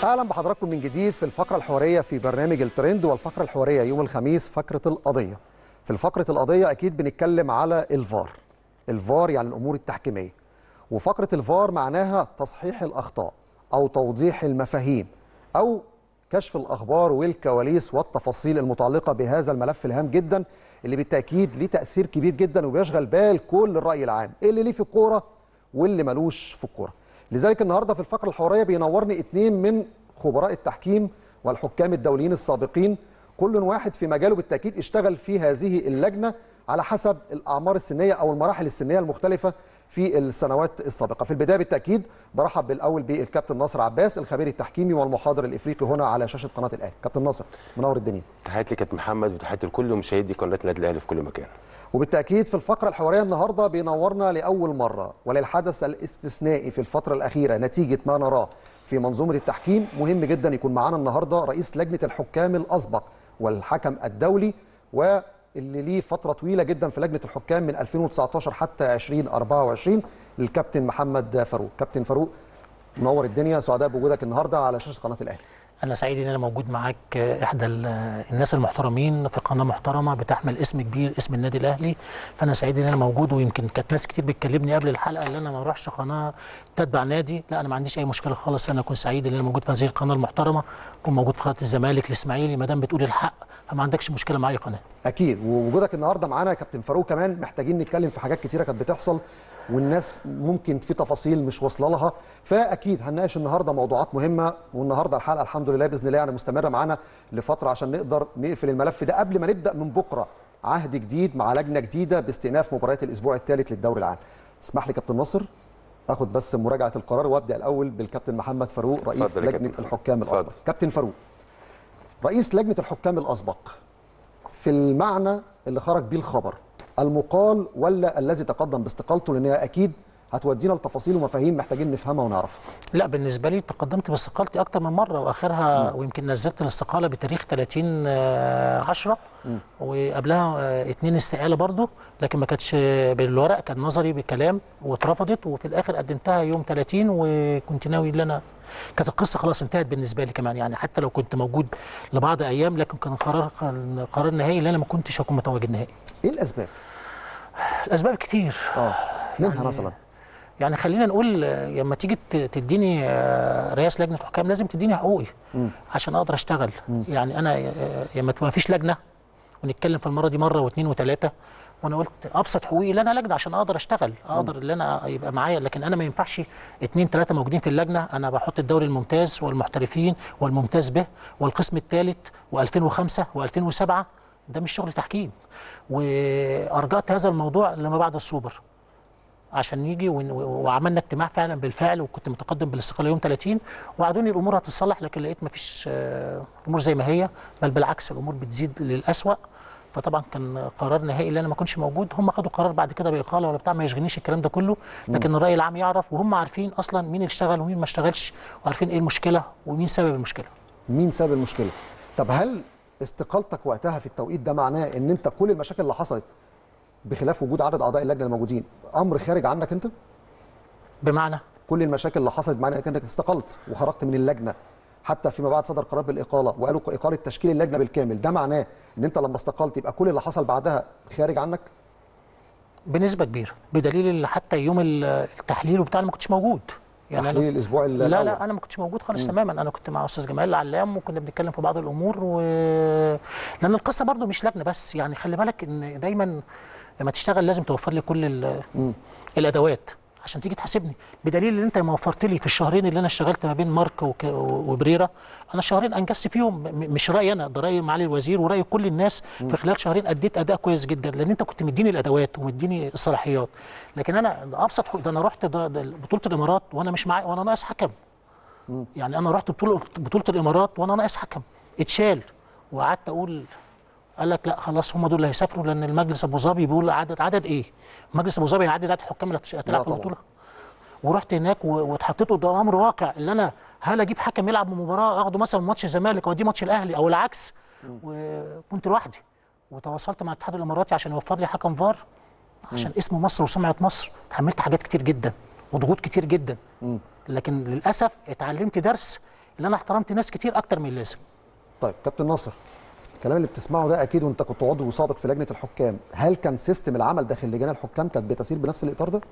اهلا بحضراتكم من جديد في الفقره الحواريه في برنامج الترند والفقره الحواريه يوم الخميس فقره القضيه في الفقره القضيه اكيد بنتكلم على الفار الفار يعني الامور التحكيميه وفقره الفار معناها تصحيح الاخطاء او توضيح المفاهيم او كشف الاخبار والكواليس والتفاصيل المتعلقه بهذا الملف الهام جدا اللي بالتاكيد ليه تاثير كبير جدا وبيشغل بال كل الراي العام اللي ليه في الكوره واللي ملوش في الكوره لذلك النهارده في الفقره الحواريه بينورني اثنين من خبراء التحكيم والحكام الدوليين السابقين كل واحد في مجاله بالتاكيد اشتغل في هذه اللجنه على حسب الاعمار السنيه او المراحل السنيه المختلفه في السنوات السابقه في البدايه بالتاكيد برحب بالاول بالكابتن ناصر عباس الخبير التحكيمي والمحاضر الافريقي هنا على شاشه قناه الاهلي كابتن ناصر منور الدنيا تحياتي لكابتن محمد وتحياتي لكل مشاهدي قناه النادي الاهلي في كل مكان وبالتاكيد في الفقره الحواريه النهارده بينورنا لاول مره وللحدث الاستثنائي في الفتره الاخيره نتيجه ما نراه في منظومه التحكيم مهم جدا يكون معانا النهارده رئيس لجنه الحكام الاسبق والحكم الدولي واللي ليه فتره طويله جدا في لجنه الحكام من 2019 حتى 2024 الكابتن محمد فاروق كابتن فاروق منور الدنيا سعداء بوجودك النهارده على شاشه قناه الاهلي انا سعيد ان انا موجود معاك احدى الناس المحترمين في قناه محترمه بتحمل اسم كبير اسم النادي الاهلي فانا سعيد ان انا موجود ويمكن كانت ناس كتير بتكلمني قبل الحلقه ان انا ما اروحش قناه تتبع نادي لا انا ما عنديش اي مشكله خالص انا اكون سعيد ان انا موجود في هذه القناه المحترمه اكون موجود في قناه الزمالك الاسماعيلي ما دام بتقول الحق فما عندكش مشكله مع اي قناه اكيد ووجودك النهارده معانا يا كابتن فاروق كمان محتاجين نتكلم في حاجات كتيره كانت بتحصل والناس ممكن في تفاصيل مش واصله لها فاكيد هنناقش النهارده موضوعات مهمه والنهارده الحلقه الحمد لله باذن الله يعني مستمره معانا لفتره عشان نقدر نقفل الملف ده قبل ما نبدا من بكره عهد جديد مع لجنه جديده باستئناف مباريات الاسبوع الثالث للدوري العام اسمح لي كابتن ناصر اخد بس مراجعه القرار وابدا الاول بالكابتن محمد فاروق رئيس لجنه الحكام الاسبق كابتن فاروق رئيس لجنه الحكام الاسبق في المعنى اللي خرج بيه الخبر المقال ولا الذي تقدم باستقالته لان اكيد هتودينا لتفاصيل ومفاهيم محتاجين نفهمها ونعرفها. لا بالنسبه لي تقدمت باستقالتي اكتر من مره واخرها م. ويمكن نزلت الاستقاله بتاريخ 30 10 وقبلها اتنين استقاله برضو لكن ما كانتش بالورق كان نظري بكلام واترفضت وفي الاخر قدمتها يوم 30 وكنت ناوي ان انا كانت القصه خلاص انتهت بالنسبه لي كمان يعني حتى لو كنت موجود لبعض ايام لكن كان قرار كان قرار نهائي ان انا ما كنتش هكون متواجد نهائي. ايه الاسباب؟ الاسباب كتير اه منها يعني مثلا يعني خلينا نقول لما تيجي تديني رئيس لجنه حكام لازم تديني حقوقي م. عشان اقدر اشتغل م. يعني انا لما ما فيش لجنه ونتكلم في المره دي مره واثنين وثلاثه وانا قلت ابسط حقوقي ان انا لجنه عشان اقدر اشتغل اقدر ان انا يبقى معايا لكن انا ما ينفعش اثنين ثلاثه موجودين في اللجنه انا بحط الدوري الممتاز والمحترفين والممتاز به والقسم الثالث و2005 و2007 ده مش شغل تحكيم وارجعت هذا الموضوع لما بعد السوبر عشان يجي وعملنا اجتماع فعلا بالفعل وكنت متقدم بالاستقاله يوم 30 وعدوني الامور هتتصلح لكن لقيت ما فيش الامور زي ما هي بل بالعكس الامور بتزيد للاسوء فطبعا كان قرار نهائي اللي انا ما كنتش موجود هم خدوا قرار بعد كده باقاله ولا بتاع ما يشغلنيش الكلام ده كله لكن الراي العام يعرف وهم عارفين اصلا مين اللي اشتغل ومين ما اشتغلش وعارفين ايه المشكله ومين سبب المشكله مين سبب المشكله طب هل استقالتك وقتها في التوقيت ده معناه ان انت كل المشاكل اللي حصلت بخلاف وجود عدد اعضاء اللجنه الموجودين امر خارج عنك انت بمعنى كل المشاكل اللي حصلت معناها انك استقلت وخرجت من اللجنه حتى فيما بعد صدر قرار بالاقاله وقالوا اقاله تشكيل اللجنه بالكامل ده معناه ان انت لما استقلت يبقى كل اللي حصل بعدها خارج عنك بنسبه كبيره بدليل ان حتى يوم التحليل وبتاع ما كنتش موجود يعني تحليل الاسبوع لا الأول. لا انا ما كنتش موجود خالص تماما انا كنت مع استاذ جمال العلام وكنا بنتكلم في بعض الامور و... لان القصه برضو مش لجنه بس يعني خلي بالك ان دايما لما تشتغل لازم توفر لي كل الادوات عشان تيجي تحاسبني بدليل ان انت ما وفرت لي في الشهرين اللي انا اشتغلت ما بين مارك وك... وبريرا انا شهرين انجزت فيهم مش رايي انا ده راي معالي الوزير وراي كل الناس م. في خلال شهرين اديت اداء كويس جدا لان انت كنت مديني الادوات ومديني الصلاحيات لكن انا ابسط حقوق ده انا رحت ده ده بطوله الامارات وانا مش معايا وانا ناقص حكم م. يعني انا رحت بطوله بطوله الامارات وانا ناقص حكم اتشال وقعدت اقول قال لك لا خلاص هم دول اللي هيسافروا لان المجلس ابو ظبي بيقول عدد عدد ايه؟ مجلس ابو ظبي هيعدد عدد الحكام اللي هتلعب في البطوله ورحت هناك واتحطيت قدام امر واقع اللي انا هل اجيب حكم يلعب مباراه اخده مثلا ماتش الزمالك واوديه ماتش الاهلي او العكس وكنت لوحدي وتواصلت مع الاتحاد الاماراتي عشان يوفر لي حكم فار عشان اسم مصر وسمعه مصر اتحملت حاجات كتير جدا وضغوط كتير جدا لكن للاسف اتعلمت درس اللي انا احترمت ناس كتير اكتر من اللازم طيب كابتن ناصر الكلام اللي بتسمعه ده اكيد وانت كنت عضو سابق في لجنه الحكام هل كان سيستم العمل داخل لجان الحكام كانت بتسير بنفس الاطار ده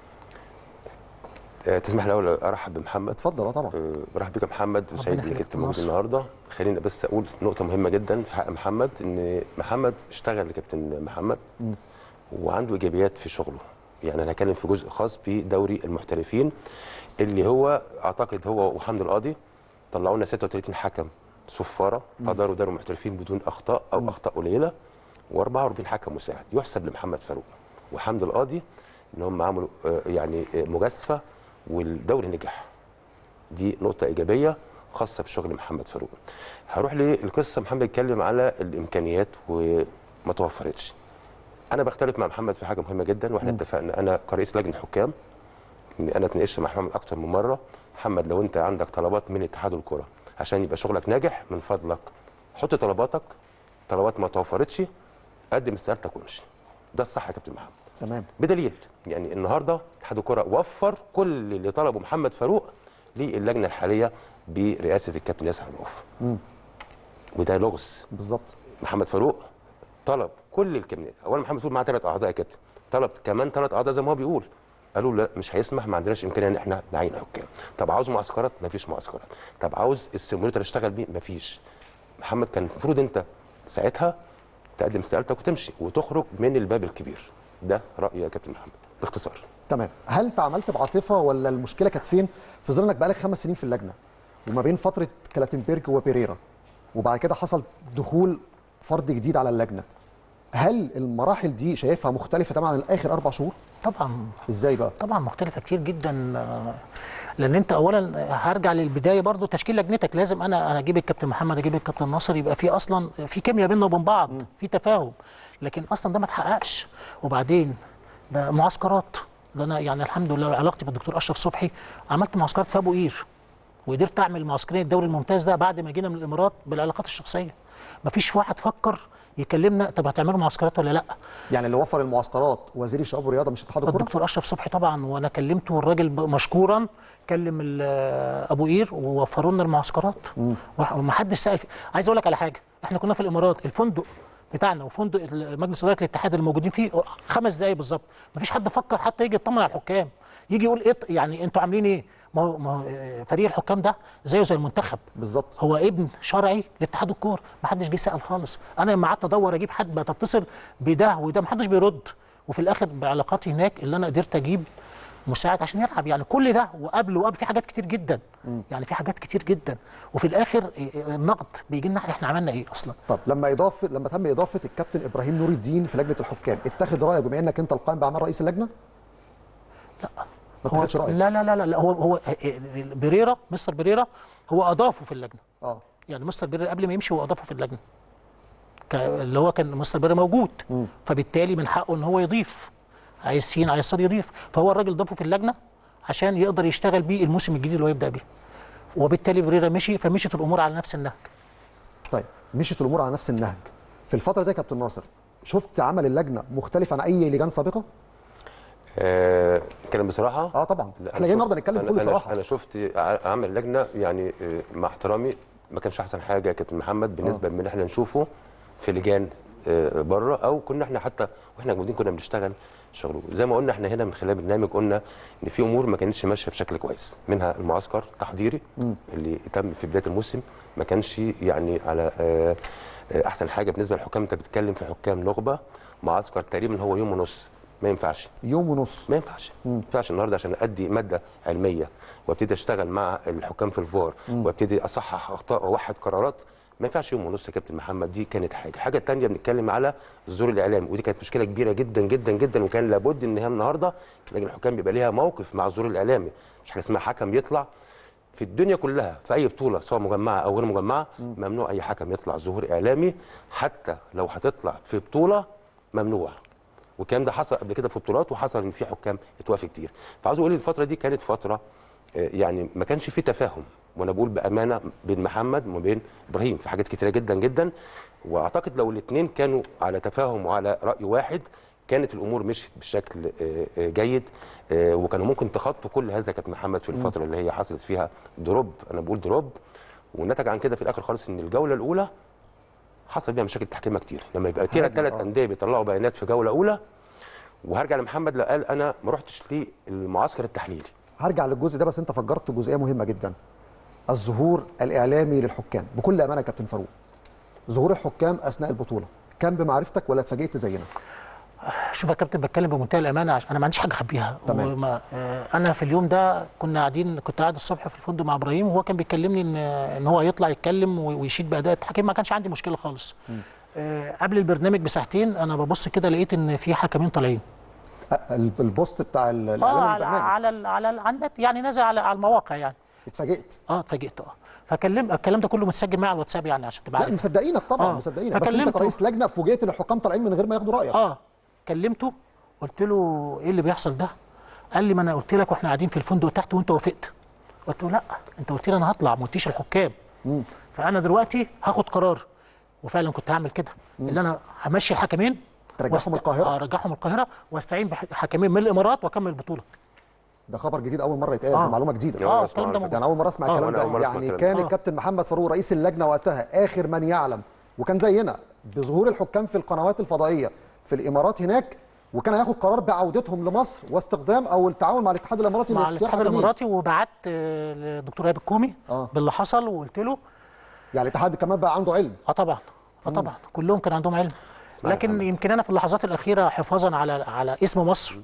آه، تسمح لي الاول ارحب بمحمد اتفضل اه طبعا آه، برحب بك يا محمد وسعيد يخليك انك يا انت كابتن موجود ناصر. النهارده خليني بس اقول نقطه مهمه جدا في حق محمد ان محمد اشتغل لكابتن محمد وعنده ايجابيات في شغله يعني انا هتكلم في جزء خاص بدوري المحترفين اللي هو اعتقد هو وحمد القاضي طلعوا لنا 36 حكم صفاره اداروا دوري المحترفين بدون اخطاء او اخطاء قليله و44 حكم مساعد يحسب لمحمد فاروق وحمد القاضي ان هم عملوا آه، يعني آه، مجازفه والدوري نجح دي نقطة إيجابية خاصة بشغل محمد فاروق. هروح للقصة محمد اتكلم على الإمكانيات وما توفرتش. أنا بختلف مع محمد في حاجة مهمة جدا وإحنا اتفقنا أنا كرئيس لجنة حكام إن أنا اتناقشت مع محمد أكتر من مرة محمد لو أنت عندك طلبات من اتحاد الكرة عشان يبقى شغلك ناجح من فضلك حط طلباتك طلبات ما توفرتش قدم استقالتك وامشي. ده الصح يا كابتن محمد. تمام بدليل يعني النهارده اتحاد الكره وفر كل اللي طلبه محمد فاروق للجنه الحاليه برئاسه الكابتن ياسر عوف وده لغز بالظبط محمد فاروق طلب كل الكابتن اولا محمد فاروق معاه ثلاث اعضاء يا كابتن طلب كمان ثلاث اعضاء زي ما هو بيقول قالوا لا مش هيسمح ما عندناش امكانيه ان احنا نعين حكام طب عاوز معسكرات ما فيش معسكرات طب عاوز السيموليتر اشتغل بيه ما فيش محمد كان المفروض انت ساعتها تقدم استقالتك وتمشي وتخرج من الباب الكبير ده رايي يا كابتن محمد باختصار تمام هل تعاملت بعاطفه ولا المشكله كانت فين في ظل انك بقالك خمس سنين في اللجنه وما بين فتره كلاتنبرج وبيريرا وبعد كده حصل دخول فرد جديد على اللجنه هل المراحل دي شايفها مختلفه تماما عن اخر اربع شهور طبعا ازاي بقى طبعا مختلفه كتير جدا آه، لان انت اولا هرجع للبدايه برضو تشكيل لجنتك لازم انا انا اجيب الكابتن محمد اجيب الكابتن ناصر يبقى في اصلا في كيمياء بيننا وبين بعض في تفاهم لكن اصلا ده ما اتحققش وبعدين ده معسكرات ده انا يعني الحمد لله علاقتي بالدكتور اشرف صبحي عملت معسكرات في ابو قير وقدرت اعمل معسكرين الدوري الممتاز ده بعد ما جينا من الامارات بالعلاقات الشخصيه مفيش واحد فكر يكلمنا طب هتعملوا معسكرات ولا لا يعني اللي وفر المعسكرات وزير الشباب والرياضه مش اتحاد الكوره الدكتور اشرف صبحي طبعا وانا كلمته والراجل ب- مشكورا كلم ال- ابو قير ووفروا لنا المعسكرات وح- ومحدش سال في... عايز اقول لك على حاجه احنا كنا في الامارات الفندق بتاعنا وفندق ال- مجلس اداره الاتحاد اللي موجودين فيه خمس دقايق بالظبط مفيش حد فكر حتى يجي يطمن على الحكام يجي يقول ايه يعني انتوا عاملين ايه ما هو ما هو آه، فريق الحكام ده زيه زي المنتخب بالظبط هو ابن شرعي لاتحاد الكوره ما حدش جه سال خالص انا لما قعدت ادور اجيب حد بقى تتصل بده وده ما حدش بيرد وفي الاخر بعلاقاتي هناك اللي انا قدرت اجيب مساعد عشان يلعب يعني كل ده وقبل وقبل في حاجات كتير جدا يعني في حاجات كتير جدا وفي الاخر إيه، النقد بيجي لنا احنا عملنا ايه اصلا طب لما اضافه لما تم اضافه الكابتن ابراهيم نور الدين في لجنه الحكام اتخذ رايك بما انك انت القائم باعمال رئيس اللجنه لا ما هو اتخذش رايك لا لا لا لا هو هو بريرا مستر بريرا هو اضافه في اللجنه اه يعني مستر بيريرا قبل ما يمشي هو اضافه في اللجنه ك- اللي هو كان مستر بيريرا موجود فبالتالي من حقه ان هو يضيف عايز سين عايز صاد يضيف فهو الراجل ضافه في اللجنه عشان يقدر يشتغل بيه الموسم الجديد اللي هو يبدا بيه وبالتالي بريرا مشي فمشيت الامور على نفس النهج طيب مشيت الامور على نفس النهج في الفتره دي يا كابتن ناصر شفت عمل اللجنه مختلف عن اي لجان سابقه آه كلام بصراحه اه طبعا لا، احنا أنا جايين شفت- النهارده نتكلم أنا- بكل أنا- صراحه انا شفت ع- عمل لجنه يعني آه، مع احترامي ما كانش احسن حاجه يا كابتن محمد بالنسبه من احنا نشوفه في لجان آه، بره او كنا احنا حتى واحنا موجودين كنا بنشتغل شغل زي ما قلنا احنا هنا من خلال برنامج قلنا ان في امور ما كانتش ماشيه بشكل كويس منها المعسكر التحضيري اللي تم في بدايه الموسم ما كانش يعني على آه، آه، احسن حاجه بالنسبه للحكام انت بتتكلم في حكام نخبه معسكر تقريبا هو يوم ونص ما ينفعش يوم ونص ما ينفعش ما ينفعش النهارده عشان ادي ماده علميه وابتدي اشتغل مع الحكام في الفار وابتدي اصحح اخطاء واوحد قرارات ما ينفعش يوم ونص يا كابتن محمد دي كانت حاجه الحاجه الثانيه بنتكلم على الظهور الاعلامي ودي كانت مشكله كبيره جدا جدا جدا وكان لابد ان هي النهارده لجنه الحكام بيبقى ليها موقف مع الظهور الاعلامي مش حاجه اسمها حكم يطلع في الدنيا كلها في اي بطوله سواء مجمعه او غير مجمعه ممنوع اي حكم يطلع ظهور اعلامي حتى لو هتطلع في بطوله ممنوع والكلام ده حصل قبل كده في بطولات وحصل ان في حكام اتوافق كتير فعاوز اقول الفتره دي كانت فتره آه، يعني ما كانش في تفاهم وانا بقول بامانه بين محمد وما بين ابراهيم في حاجات كتيره جدا جدا واعتقد لو الاثنين كانوا على تفاهم وعلى راي واحد كانت الامور مشيت بشكل آه، آه، جيد آه، وكانوا ممكن تخطوا كل هذا يا كابتن محمد في الفتره اللي هي حصلت فيها دروب انا بقول دروب والنتج عن كده في الاخر خالص ان الجوله الاولى حصل بيها مشاكل تحكيميه كتير لما يبقى كده حاجة، ثلاث آه. انديه بيطلعوا بيانات في جوله اولى وهرجع لمحمد لو قال انا ما رحتش للمعسكر التحليلي هرجع للجزء ده بس انت فجرت جزئيه مهمه جدا الظهور الاعلامي للحكام بكل امانه يا كابتن فاروق ظهور الحكام اثناء البطوله كان بمعرفتك ولا اتفاجئت زينا شوف يا كابتن بتكلم بمنتهى الامانه عشان انا ما عنديش حاجه اخبيها تمام. وما آه، انا في اليوم ده كنا قاعدين كنت قاعد الصبح في الفندق مع ابراهيم وهو كان بيكلمني ان ان هو يطلع يتكلم وي- ويشيد باداء التحكيم ما كانش عندي مشكله خالص آه، قبل البرنامج بساعتين انا ببص كده لقيت ان في حكمين طالعين أ- ال- البوست بتاع ال- اه الاعلام على البرنامج على ال- على ال- على النت يعني نازل على على المواقع يعني اتفاجئت اه اتفاجئت اه فكلم الكلام ده كله متسجل معايا على الواتساب يعني عشان تبقى لا عارف مصدقينك طبعا آه. مصدقينك بس انت فكلمته. كرئيس لجنه فوجئت ان الحكام طالعين من غير ما ياخدوا رايك اه كلمته قلت له ايه اللي بيحصل ده قال لي ما انا قلت لك واحنا قاعدين في الفندق تحت وانت وافقت قلت له لا انت قلت لي انا هطلع ما قلتيش الحكام فانا دلوقتي هاخد قرار وفعلا كنت هعمل كده اللي انا همشي الحكمين ترجعهم القاهرة؟ اه ارجعهم القاهره واستعين بحكمين من الامارات واكمل البطوله ده خبر جديد اول مره يتقال آه. دي معلومه جديده آه، اه الكلام ده أسمع موجود يعني اول مره اسمع آه، الكلام وأنا أول ده مرة أسمع يعني الكلام كان ده. آه. الكابتن محمد فاروق رئيس اللجنه وقتها اخر من يعلم وكان زينا بظهور الحكام في القنوات الفضائيه في الامارات هناك وكان هياخد قرار بعودتهم لمصر واستخدام او التعاون مع الاتحاد الاماراتي مع لاختيار الاتحاد حكمين. الاماراتي وبعت آه، للدكتور ايهاب الكومي آه. باللي حصل وقلت له يعني الاتحاد كمان بقى عنده علم اه طبعا اه طبعا كلهم كان عندهم علم اسمع يا لكن محمد. يمكن انا في اللحظات الاخيره حفاظا على على اسم مصر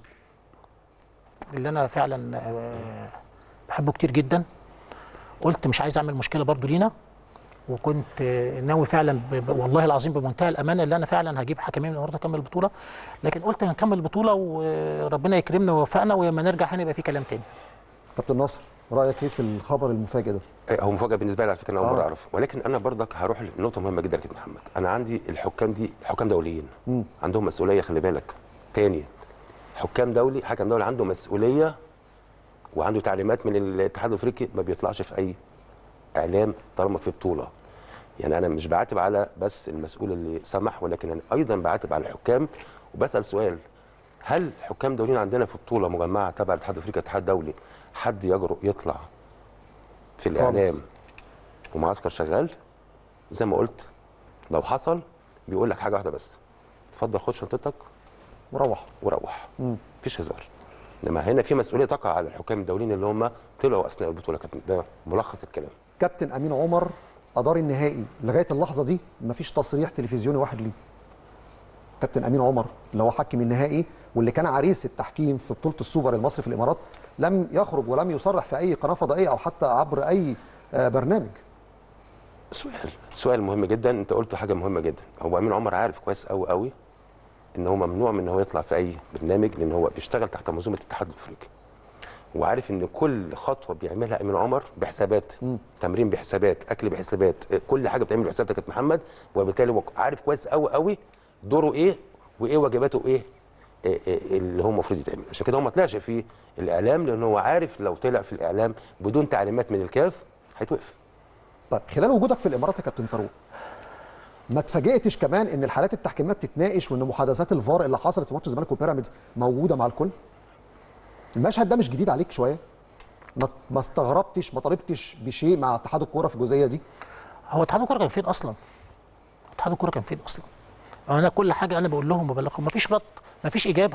اللي انا فعلا آه، بحبه كتير جدا قلت مش عايز اعمل مشكله برضو لينا وكنت آه، ناوي فعلا ب- ب- والله العظيم بمنتهى الامانه اللي انا فعلا هجيب حكمين من النهارده اكمل البطوله لكن قلت هنكمل البطوله وربنا يكرمنا ويوفقنا ولما نرجع هنا يبقى في كلام تاني كابتن ناصر رايك ايه في الخبر المفاجئ ده إيه، هو مفاجاه بالنسبه لي على فكره انا اول آه. مره اعرف ولكن انا برضك هروح لنقطه مهمه جدا يا كابتن محمد انا عندي الحكام دي حكام دوليين مم. عندهم مسؤوليه خلي بالك تاني حكام دولي حكم دولي عنده مسؤوليه وعنده تعليمات من الاتحاد الافريقي ما بيطلعش في اي اعلام طالما في بطوله يعني انا مش بعاتب على بس المسؤول اللي سمح ولكن انا ايضا بعاتب على الحكام وبسال سؤال هل حكام دوليين عندنا في بطوله مجمعه تبع الاتحاد الافريقي اتحاد دولي حد يجرؤ يطلع في الاعلام خالص. ومعسكر شغال زي ما قلت لو حصل بيقول لك حاجه واحده بس اتفضل خد شنطتك وروح وروح مفيش هزار انما هنا في مسؤوليه تقع على الحكام الدوليين اللي هم طلعوا اثناء البطوله كابتن ده ملخص الكلام كابتن امين عمر ادار النهائي لغايه اللحظه دي مفيش تصريح تلفزيوني واحد ليه كابتن امين عمر اللي هو حكم النهائي واللي كان عريس التحكيم في بطوله السوبر المصري في الامارات لم يخرج ولم يصرح في اي قناه فضائيه او حتى عبر اي آه، برنامج سؤال سؤال مهم جدا انت قلت حاجه مهمه جدا هو امين عمر عارف كويس قوي قوي ان هو ممنوع من ان هو يطلع في اي برنامج لان هو بيشتغل تحت منظومه الاتحاد الافريقي وعارف ان كل خطوه بيعملها امين عمر بحسابات تمرين بحسابات اكل بحسابات اه، كل حاجه بتعمل بحسابات يا كابتن محمد وبالتالي هو عارف كويس قوي قوي دوره ايه وايه واجباته ايه اه، اه، اللي هو المفروض يتعمل عشان كده هو ما طلعش في الاعلام لان هو عارف لو طلع في الاعلام بدون تعليمات من الكاف هيتوقف طيب خلال وجودك في الامارات يا كابتن فاروق ما اتفاجئتش كمان ان الحالات التحكيميه بتتناقش وان محادثات الفار اللي حصلت في ماتش الزمالك وبيراميدز موجوده مع الكل المشهد ده مش جديد عليك شويه ما ما استغربتش ما طالبتش بشيء مع اتحاد الكوره في الجزئيه دي هو اتحاد الكوره كان فين اصلا؟ اتحاد الكوره كان فين اصلا؟ انا كل حاجه انا بقول لهم وببلغهم مفيش رد مفيش اجابه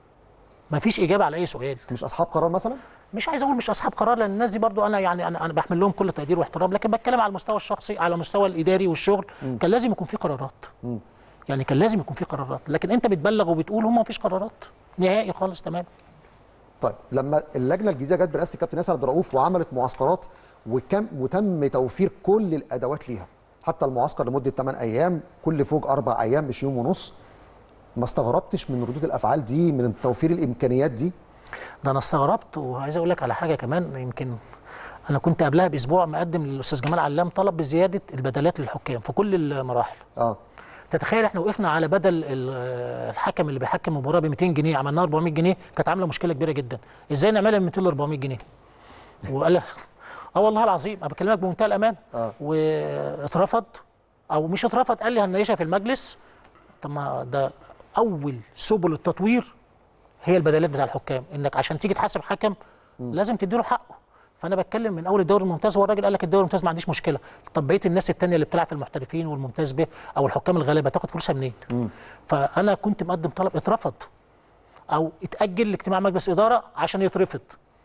مفيش اجابه على اي سؤال مش اصحاب قرار مثلا مش عايز اقول مش اصحاب قرار لان الناس دي برضو انا يعني انا انا بحمل لهم كل تقدير واحترام لكن بتكلم على المستوى الشخصي على المستوى الاداري والشغل كان لازم يكون في قرارات يعني كان لازم يكون في قرارات لكن انت بتبلغ وبتقول هم مفيش قرارات نهائي خالص تمام طيب لما اللجنه الجديده جت برئاسه الكابتن ياسر عبد الرؤوف وعملت معسكرات وكم وتم توفير كل الادوات ليها حتى المعسكر لمده 8 ايام كل فوج اربع ايام مش يوم ونص ما استغربتش من ردود الافعال دي من توفير الامكانيات دي ده انا استغربت وعايز اقول لك على حاجه كمان يمكن انا كنت قبلها باسبوع مقدم للاستاذ جمال علام طلب بزياده البدلات للحكام في كل المراحل اه تتخيل احنا وقفنا على بدل ال- الحكم اللي بيحكم مباراه ب 200 جنيه عملناها 400 جنيه كانت عامله مشكله كبيره جدا ازاي نعملها من 200 ل 400 جنيه وقال اه والله العظيم انا بكلمك بمنتهى الامان آه. واترفض او مش اترفض قال لي هنناقشها في المجلس طب ما ده اول سبل التطوير هي البدلات بتاع الحكام انك عشان تيجي تحاسب حكم لازم تديله حقه فانا بتكلم من اول الدوري الممتاز هو الراجل قال لك الدوري الممتاز ما عنديش مشكله طب بقيه الناس التانية اللي بتلعب في المحترفين والممتاز به او الحكام الغلابه تاخد فلوسها منين فانا كنت مقدم طلب اترفض او اتاجل لاجتماع مجلس اداره عشان يترفض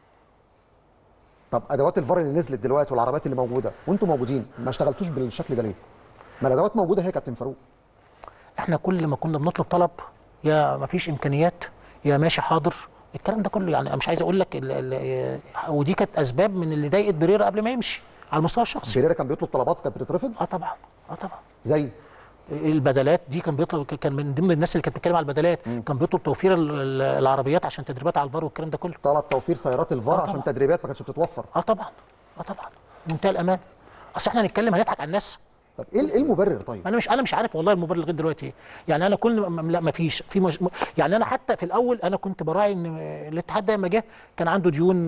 طب ادوات الفار اللي نزلت دلوقتي والعربات اللي موجوده وانتم موجودين ما اشتغلتوش بالشكل ده ليه؟ ما الادوات موجوده هي يا كابتن فاروق احنا كل ما كنا بنطلب طلب يا ما فيش امكانيات يا ماشي حاضر الكلام ده كله يعني انا مش عايز اقول لك ال- ال- ودي كانت اسباب من اللي ضايقت بريرا قبل ما يمشي على المستوى الشخصي بيريرا كان بيطلب طلبات كانت بتترفض اه طبعا اه طبعا زي البدلات دي كان بيطلب كان من ضمن الناس اللي كانت بتتكلم على البدلات كان بيطلب توفير ال- ال- العربيات عشان تدريبات على الفار والكلام ده كله طلب توفير سيارات الفار آه عشان طبعا. تدريبات ما كانتش بتتوفر اه طبعا اه طبعا منتهى الامان اصل احنا هنتكلم هنضحك على الناس طب ايه ايه المبرر طيب؟ انا مش انا مش عارف والله المبرر لغايه دلوقتي ايه يعني انا كل ما لا ما فيش في مش يعني انا حتى في الاول انا كنت براعي ان الاتحاد ده لما جه كان عنده ديون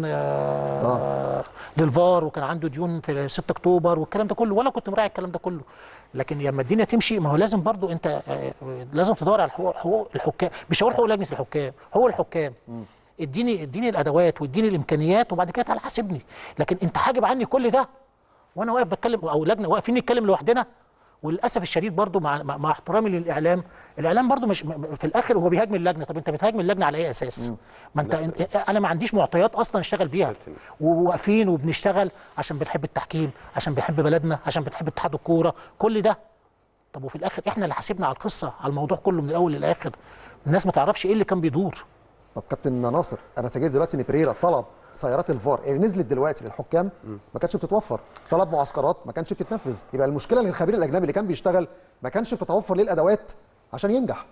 آه للفار وكان عنده ديون في 6 اكتوبر والكلام ده كله وانا كنت مراعي الكلام ده كله لكن لما الدنيا تمشي ما هو لازم برضو انت آه، لازم تدور على حقوق, حقوق الحكام مش هقول حقوق لجنه الحكام هو الحكام اديني اديني الادوات واديني الامكانيات وبعد كده تعالى حاسبني لكن انت حاجب عني كل ده وانا واقف بتكلم او لجنه واقفين نتكلم لوحدنا وللاسف الشديد برضو مع مع, مع احترامي للاعلام الاعلام برضو مش م- في الاخر هو بيهاجم اللجنه طب انت بتهاجم اللجنه على اي اساس ما انت انت- انا ما عنديش معطيات اصلا اشتغل بيها وواقفين وبنشتغل عشان بنحب التحكيم عشان بنحب بلدنا عشان بنحب اتحاد الكوره كل ده طب وفي الاخر احنا اللي حاسبنا على القصه على الموضوع كله من الاول للاخر الناس ما تعرفش ايه اللي كان بيدور طب كابتن ناصر انا سجلت دلوقتي ان بريرا طلب سيارات الفار اللي نزلت دلوقتي للحكام ما كانتش بتتوفر طلب معسكرات ما كانش بتتنفذ يبقى المشكله ان الخبير الاجنبي اللي كان بيشتغل ما كانش بتتوفر ليه الادوات عشان ينجح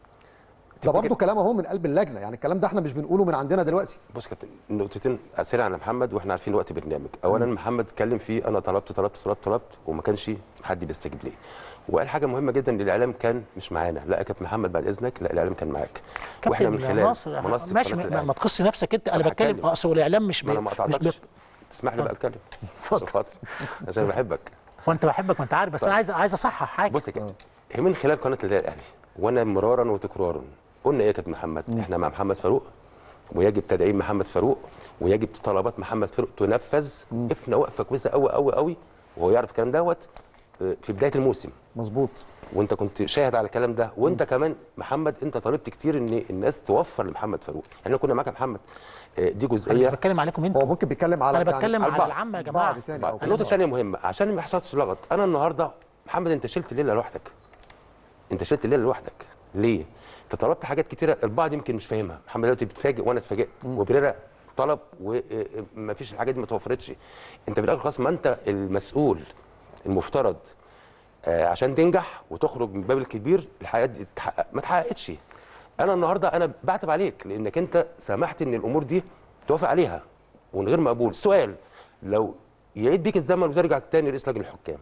ده برضه كلام اهو من قلب اللجنه يعني الكلام ده احنا مش بنقوله من عندنا دلوقتي بص يا كابتن نقطتين اسئله عن محمد واحنا عارفين وقت برنامج اولا محمد اتكلم فيه انا طلبت طلبت طلبت طلبت وما كانش حد بيستجيب ليه وقال حاجه مهمه جدا ان الاعلام كان مش معانا لا يا كابتن محمد بعد اذنك لا الاعلام كان معاك واحنا من خلال ناصر منصه ماشي قناة ما, الأهلي. ما تخص نفسك انت انا أنا بتكلم هتكلم. اصل الاعلام مش ما انا ما مش قطعتكش بي- تسمح لي بقى اتكلم اتفضل. عشان خاطر عشان بحبك وانت بحبك ما انت عارف بس انا عايز عايز اصحح حاجه بص يا كابتن هي من خلال قناه النادي الاهلي وانا مرارا وتكرارا قلنا ايه يا كابتن محمد احنا مع محمد فاروق ويجب تدعيم محمد فاروق ويجب طلبات محمد فاروق تنفذ وقفنا وقفه كويسه قوي قوي قوي وهو يعرف الكلام دوت آه، في بدايه الموسم مظبوط وانت كنت شاهد على الكلام ده وانت كمان محمد انت طالبت كتير ان الناس توفر لمحمد فاروق احنا كنا معاك يا محمد آه، دي انا مش جزئيه بتكلم عليكم هو انتوا ممكن بيتكلم على انا بتكلم على البعض. العامه يا جماعه بعض تاني بعد. أو النقطه الثانيه مهمه عشان ما يحصلش لغط انا النهارده محمد انت شلت الليله لوحدك انت شلت الليله لوحدك ليه انت طلبت حاجات كتيره البعض يمكن مش فاهمها محمد دلوقتي بتفاجئ وانا اتفاجئت وبريرا طلب وما فيش الحاجات دي ما توفرتش انت بالاخر خلاص ما انت المسؤول المفترض آه، عشان تنجح وتخرج من الباب الكبير الحاجات دي تتحقق ما اتحققتش انا النهارده انا بعتب عليك لانك انت سمحت ان الامور دي توافق عليها ومن غير مقبول سؤال لو يعيد بيك الزمن وترجع تاني رئيس لجنه الحكام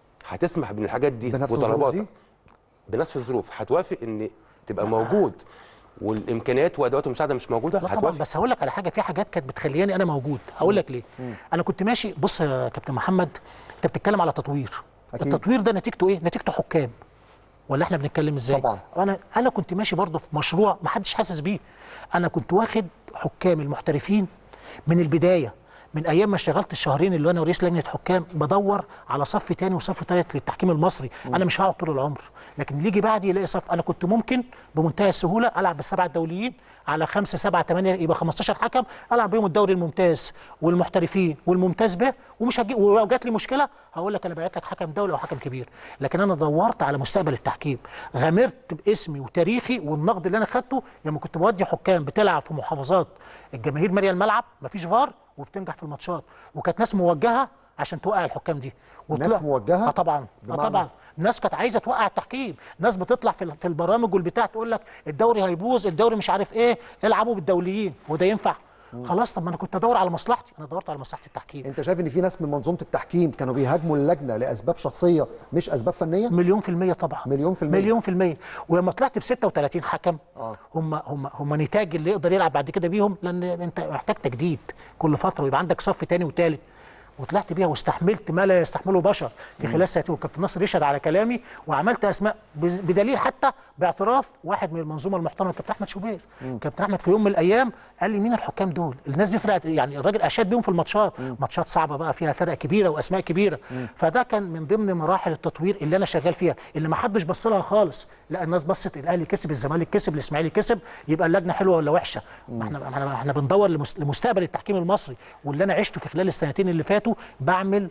هتسمح بان الحاجات دي بنفس الظروف دي وطلباتك بنفس الظروف هتوافق ان تبقى موجود والامكانيات وادوات المساعده مش موجوده لا طبعا هتوافق بس هقول لك على حاجه في حاجات كانت بتخليني انا موجود هقول لك ليه انا كنت ماشي بص يا كابتن محمد انت بتتكلم على تطوير أكيد. التطوير ده نتيجته ايه نتيجته حكام ولا احنا بنتكلم ازاي طبعا. انا انا كنت ماشي برضه في مشروع ما حدش حاسس بيه انا كنت واخد حكام المحترفين من البدايه من ايام ما اشتغلت الشهرين اللي انا رئيس لجنه حكام بدور على صف تاني وصف تالت للتحكيم المصري انا مش هقعد طول العمر لكن اللي يجي بعدي يلاقي صف انا كنت ممكن بمنتهى السهوله العب بالسبعه الدوليين على خمسه سبعه ثمانيه يبقى 15 حكم العب بيهم الدوري الممتاز والمحترفين والممتاز به ومش هجي ولو جات لي مشكله هقول لك انا بعت لك حكم دولي او حكم كبير لكن انا دورت على مستقبل التحكيم غامرت باسمي وتاريخي والنقد اللي انا خدته لما كنت بودي حكام بتلعب في محافظات الجماهير ماليه الملعب مفيش فار وبتنجح في الماتشات وكانت ناس موجهه عشان توقع الحكام دي ناس وطلع- موجهة؟ اه طبعا اه بمعنى؟ طبعا ناس كانت عايزه توقع التحكيم ناس بتطلع في في البرامج والبتاع تقول لك الدوري هيبوظ الدوري مش عارف ايه العبوا بالدوليين وده ينفع خلاص طب ما انا كنت ادور على مصلحتي انا دورت على مصلحه التحكيم انت شايف ان في ناس من منظومه التحكيم كانوا بيهاجموا اللجنه لاسباب شخصيه مش اسباب فنيه مليون في المية طبعا مليون في المية. مليون في المية ولما طلعت ب 36 حكم آه. هم هم هم نتاج اللي يقدر يلعب بعد كده بيهم لان انت محتاج تجديد كل فتره ويبقى عندك صف تاني وتالت وطلعت بيها واستحملت ما لا يستحمله بشر في خلال سنتين وكابتن ناصر يشهد على كلامي وعملت اسماء ب- بدليل حتى باعتراف واحد من المنظومه المحترمه كابتن احمد شوبير كابتن احمد في يوم من الايام قال لي مين الحكام دول الناس دي طلعت يعني الراجل اشاد بيهم في الماتشات ماتشات صعبه بقى فيها فرق كبيره واسماء كبيره فده كان من ضمن مراحل التطوير اللي انا شغال فيها اللي ما حدش بص لها خالص لا الناس بصت الاهلي كسب الزمالك كسب الاسماعيلي كسب يبقى اللجنه حلوه ولا وحشه ما احنا احنا احنا بندور لمس- لمستقبل التحكيم المصري واللي انا عشته في خلال السنتين اللي فاتوا بعمل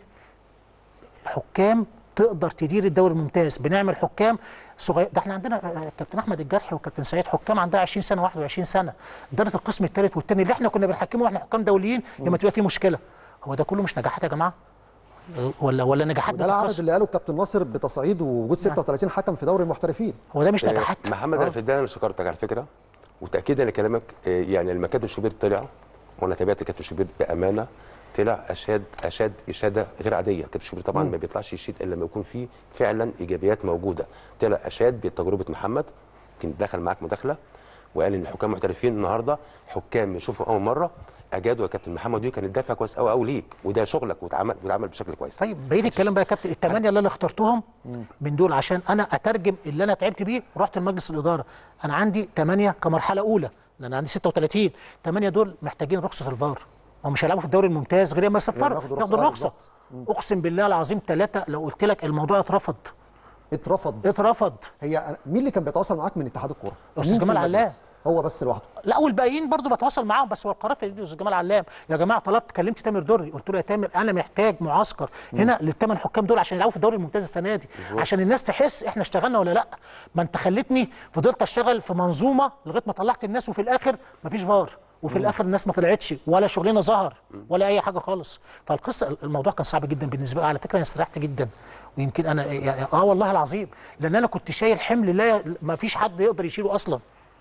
حكام تقدر تدير الدوري الممتاز بنعمل حكام صغير ده احنا عندنا آه، كابتن احمد الجرحي وكابتن سعيد حكام عندها 20 سنه 21 سنه اداره القسم الثالث والثاني اللي احنا كنا بنحكمه واحنا حكام دوليين لما تبقى في مشكله هو ده كله مش نجاحات يا جماعه ولا ولا نجاحات ده العدد بتتقاس؟ اللي قاله الكابتن ناصر بتصعيد ووجود 36 حكم في دوري المحترفين هو ده مش آه، نجاحات محمد انا في البدايه انا شكرتك على فكره وتاكيدا لكلامك آه، يعني لما كابتن شوبير طلع وانا تابعت كابتن شوبير بامانه طلع اشاد اشاد اشاده غير عاديه كابتن شوبير طبعا ما بيطلعش يشيد الا لما يكون في فعلا ايجابيات موجوده طلع اشاد بتجربه محمد يمكن دخل معاك مداخله وقال ان الحكام المحترفين النهارده حكام يشوفوا اول مره اجادوا يا كابتن محمد ودي كانت دافع كويس قوي قوي ليك وده شغلك واتعمل واتعمل بشكل كويس طيب بقيه الكلام بقى يا كابتن الثمانيه اللي انا اخترتهم من دول عشان انا اترجم اللي انا تعبت بيه رحت لمجلس الاداره انا عندي ثمانيه كمرحله اولى لان عندي 36 ثمانيه دول محتاجين رخصه الفار هم مش هيلعبوا في الدوري الممتاز غير ما يصفروا ياخدوا ياخدوا رخصة، الرخصه اقسم بالله العظيم ثلاثه لو قلت لك الموضوع اترفض اترفض اترفض هي مين اللي كان بيتواصل معاك من اتحاد الكوره؟ أستاذ مين في جمال المجلس؟ علام. هو بس لوحده لا والباقيين برضو بتواصل معاهم بس هو القرار في ايدي استاذ جمال علام يا جماعه طلبت كلمت تامر دري قلت له يا تامر انا محتاج معسكر هنا للثمان حكام دول عشان يلعبوا في الدوري الممتاز السنه دي عشان الناس تحس احنا اشتغلنا ولا لا ما انت خلتني فضلت اشتغل في منظومه لغايه ما طلعت الناس وفي الاخر مفيش فار وفي الاخر الناس ما طلعتش ولا شغلنا ظهر ولا اي حاجه خالص فالقصه الموضوع كان صعب جدا بالنسبه لي على فكره انا استريحت جدا ويمكن انا يعني اه والله العظيم لان انا كنت شايل حمل لا ما فيش حد يقدر يشيله اصلا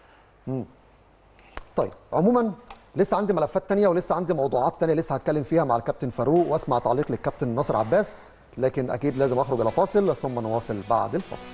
طيب عموما لسه عندي ملفات تانية ولسه عندي موضوعات تانية لسه هتكلم فيها مع الكابتن فاروق واسمع تعليق للكابتن ناصر عباس لكن اكيد لازم اخرج الى فاصل ثم نواصل بعد الفاصل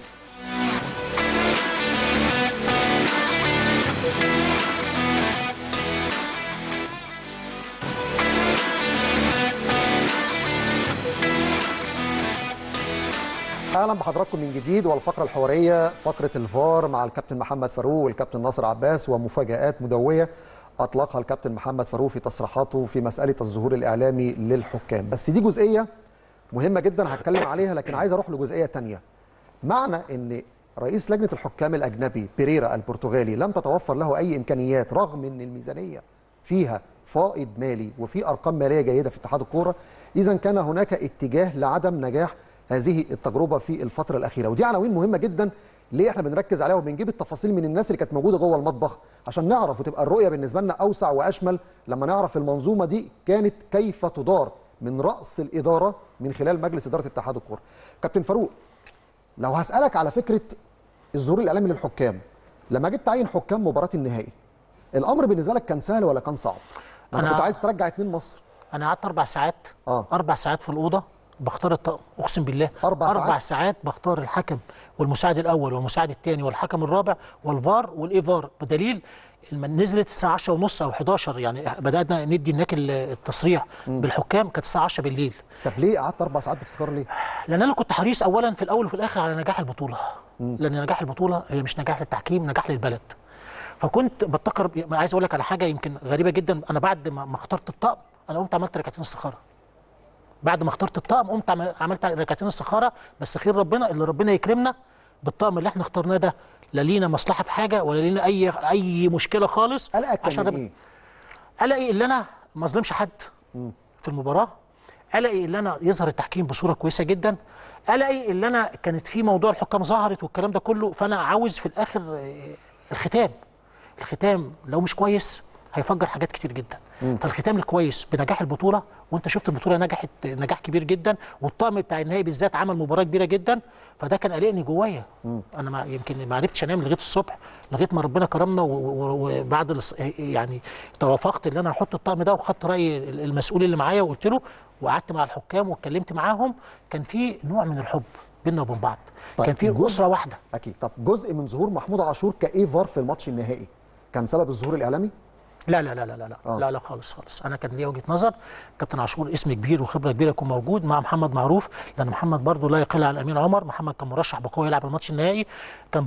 اهلا بحضراتكم من جديد والفقره الحواريه فقره الفار مع الكابتن محمد فاروق والكابتن ناصر عباس ومفاجات مدويه اطلقها الكابتن محمد فاروق في تصريحاته في مساله الظهور الاعلامي للحكام بس دي جزئيه مهمه جدا هتكلم عليها لكن عايز اروح لجزئيه تانية معنى ان رئيس لجنه الحكام الاجنبي بيريرا البرتغالي لم تتوفر له اي امكانيات رغم ان الميزانيه فيها فائض مالي وفي ارقام ماليه جيده في اتحاد الكوره اذا كان هناك اتجاه لعدم نجاح هذه التجربه في الفتره الاخيره ودي عناوين مهمه جدا ليه احنا بنركز عليها وبنجيب التفاصيل من الناس اللي كانت موجوده جوه المطبخ عشان نعرف وتبقى الرؤيه بالنسبه لنا اوسع واشمل لما نعرف المنظومه دي كانت كيف تدار من راس الاداره من خلال مجلس اداره اتحاد الكوره كابتن فاروق لو هسالك على فكره الظهور الاعلامي للحكام لما جيت تعين حكام مباراه النهائي الامر بالنسبه لك كان سهل ولا كان صعب انا أنا- كنت عايز ترجع اتنين مصر انا قعدت اربع ساعات آه. اربع ساعات في الاوضه بختار الطقم اقسم بالله أربع اربع ساعات؟ ساعات بختار الحكم والمساعد الاول والمساعد الثاني والحكم الرابع والفار والايفار بدليل لما نزلت الساعه 10 ونص او 11 يعني بدانا ندي هناك ال- التصريح بالحكام كانت الساعه 10 بالليل طب ليه قعدت اربع ساعات بتختار ليه؟ لان انا كنت حريص اولا في الاول وفي الاخر على نجاح البطوله لان نجاح البطوله هي مش نجاح للتحكيم نجاح للبلد فكنت بفتكر عايز اقول لك على حاجه يمكن غريبه جدا انا بعد ما ما اخترت الطقم انا قمت عملت ركعتين استخاره بعد ما اخترت الطقم قمت عم- عملت ركعتين استخاره بس خير ربنا اللي ربنا يكرمنا بالطقم اللي احنا اخترناه ده لا لينا مصلحه في حاجه ولا لينا اي اي مشكله خالص قلقك كان من رب- ايه؟ الاقي اللي انا ما اظلمش حد في المباراه الاقي اللي انا يظهر التحكيم بصوره كويسه جدا الاقي اللي انا كانت في موضوع الحكام ظهرت والكلام ده كله فانا عاوز في الاخر آه، الختام الختام لو مش كويس هيفجر حاجات كتير جدا فالختام الكويس بنجاح البطوله وانت شفت البطوله نجحت نجاح كبير جدا والطقم بتاع النهائي بالذات عمل مباراه كبيره جدا فده كان قلقني جوايا انا ما يمكن ما عرفتش انام لغايه الصبح لغايه ما ربنا كرمنا و- و- وبعد الص- يعني توافقت ان انا احط الطقم ده وخدت راي المسؤول اللي معايا وقلت له وقعدت مع الحكام واتكلمت معاهم كان في نوع من الحب بيننا وبين بعض طيب، كان في جزء- اسره واحده اكيد طب جزء من ظهور محمود عاشور كايه فار في الماتش النهائي كان سبب الظهور الاعلامي؟ لا لا لا لا لا لا, آه. لا, لا خالص خالص انا كان ليا وجهه نظر كابتن عاشور اسم كبير وخبره كبيره يكون موجود مع محمد معروف لان محمد برضو لا يقل عن امين عمر محمد كان مرشح بقوه يلعب الماتش النهائي كان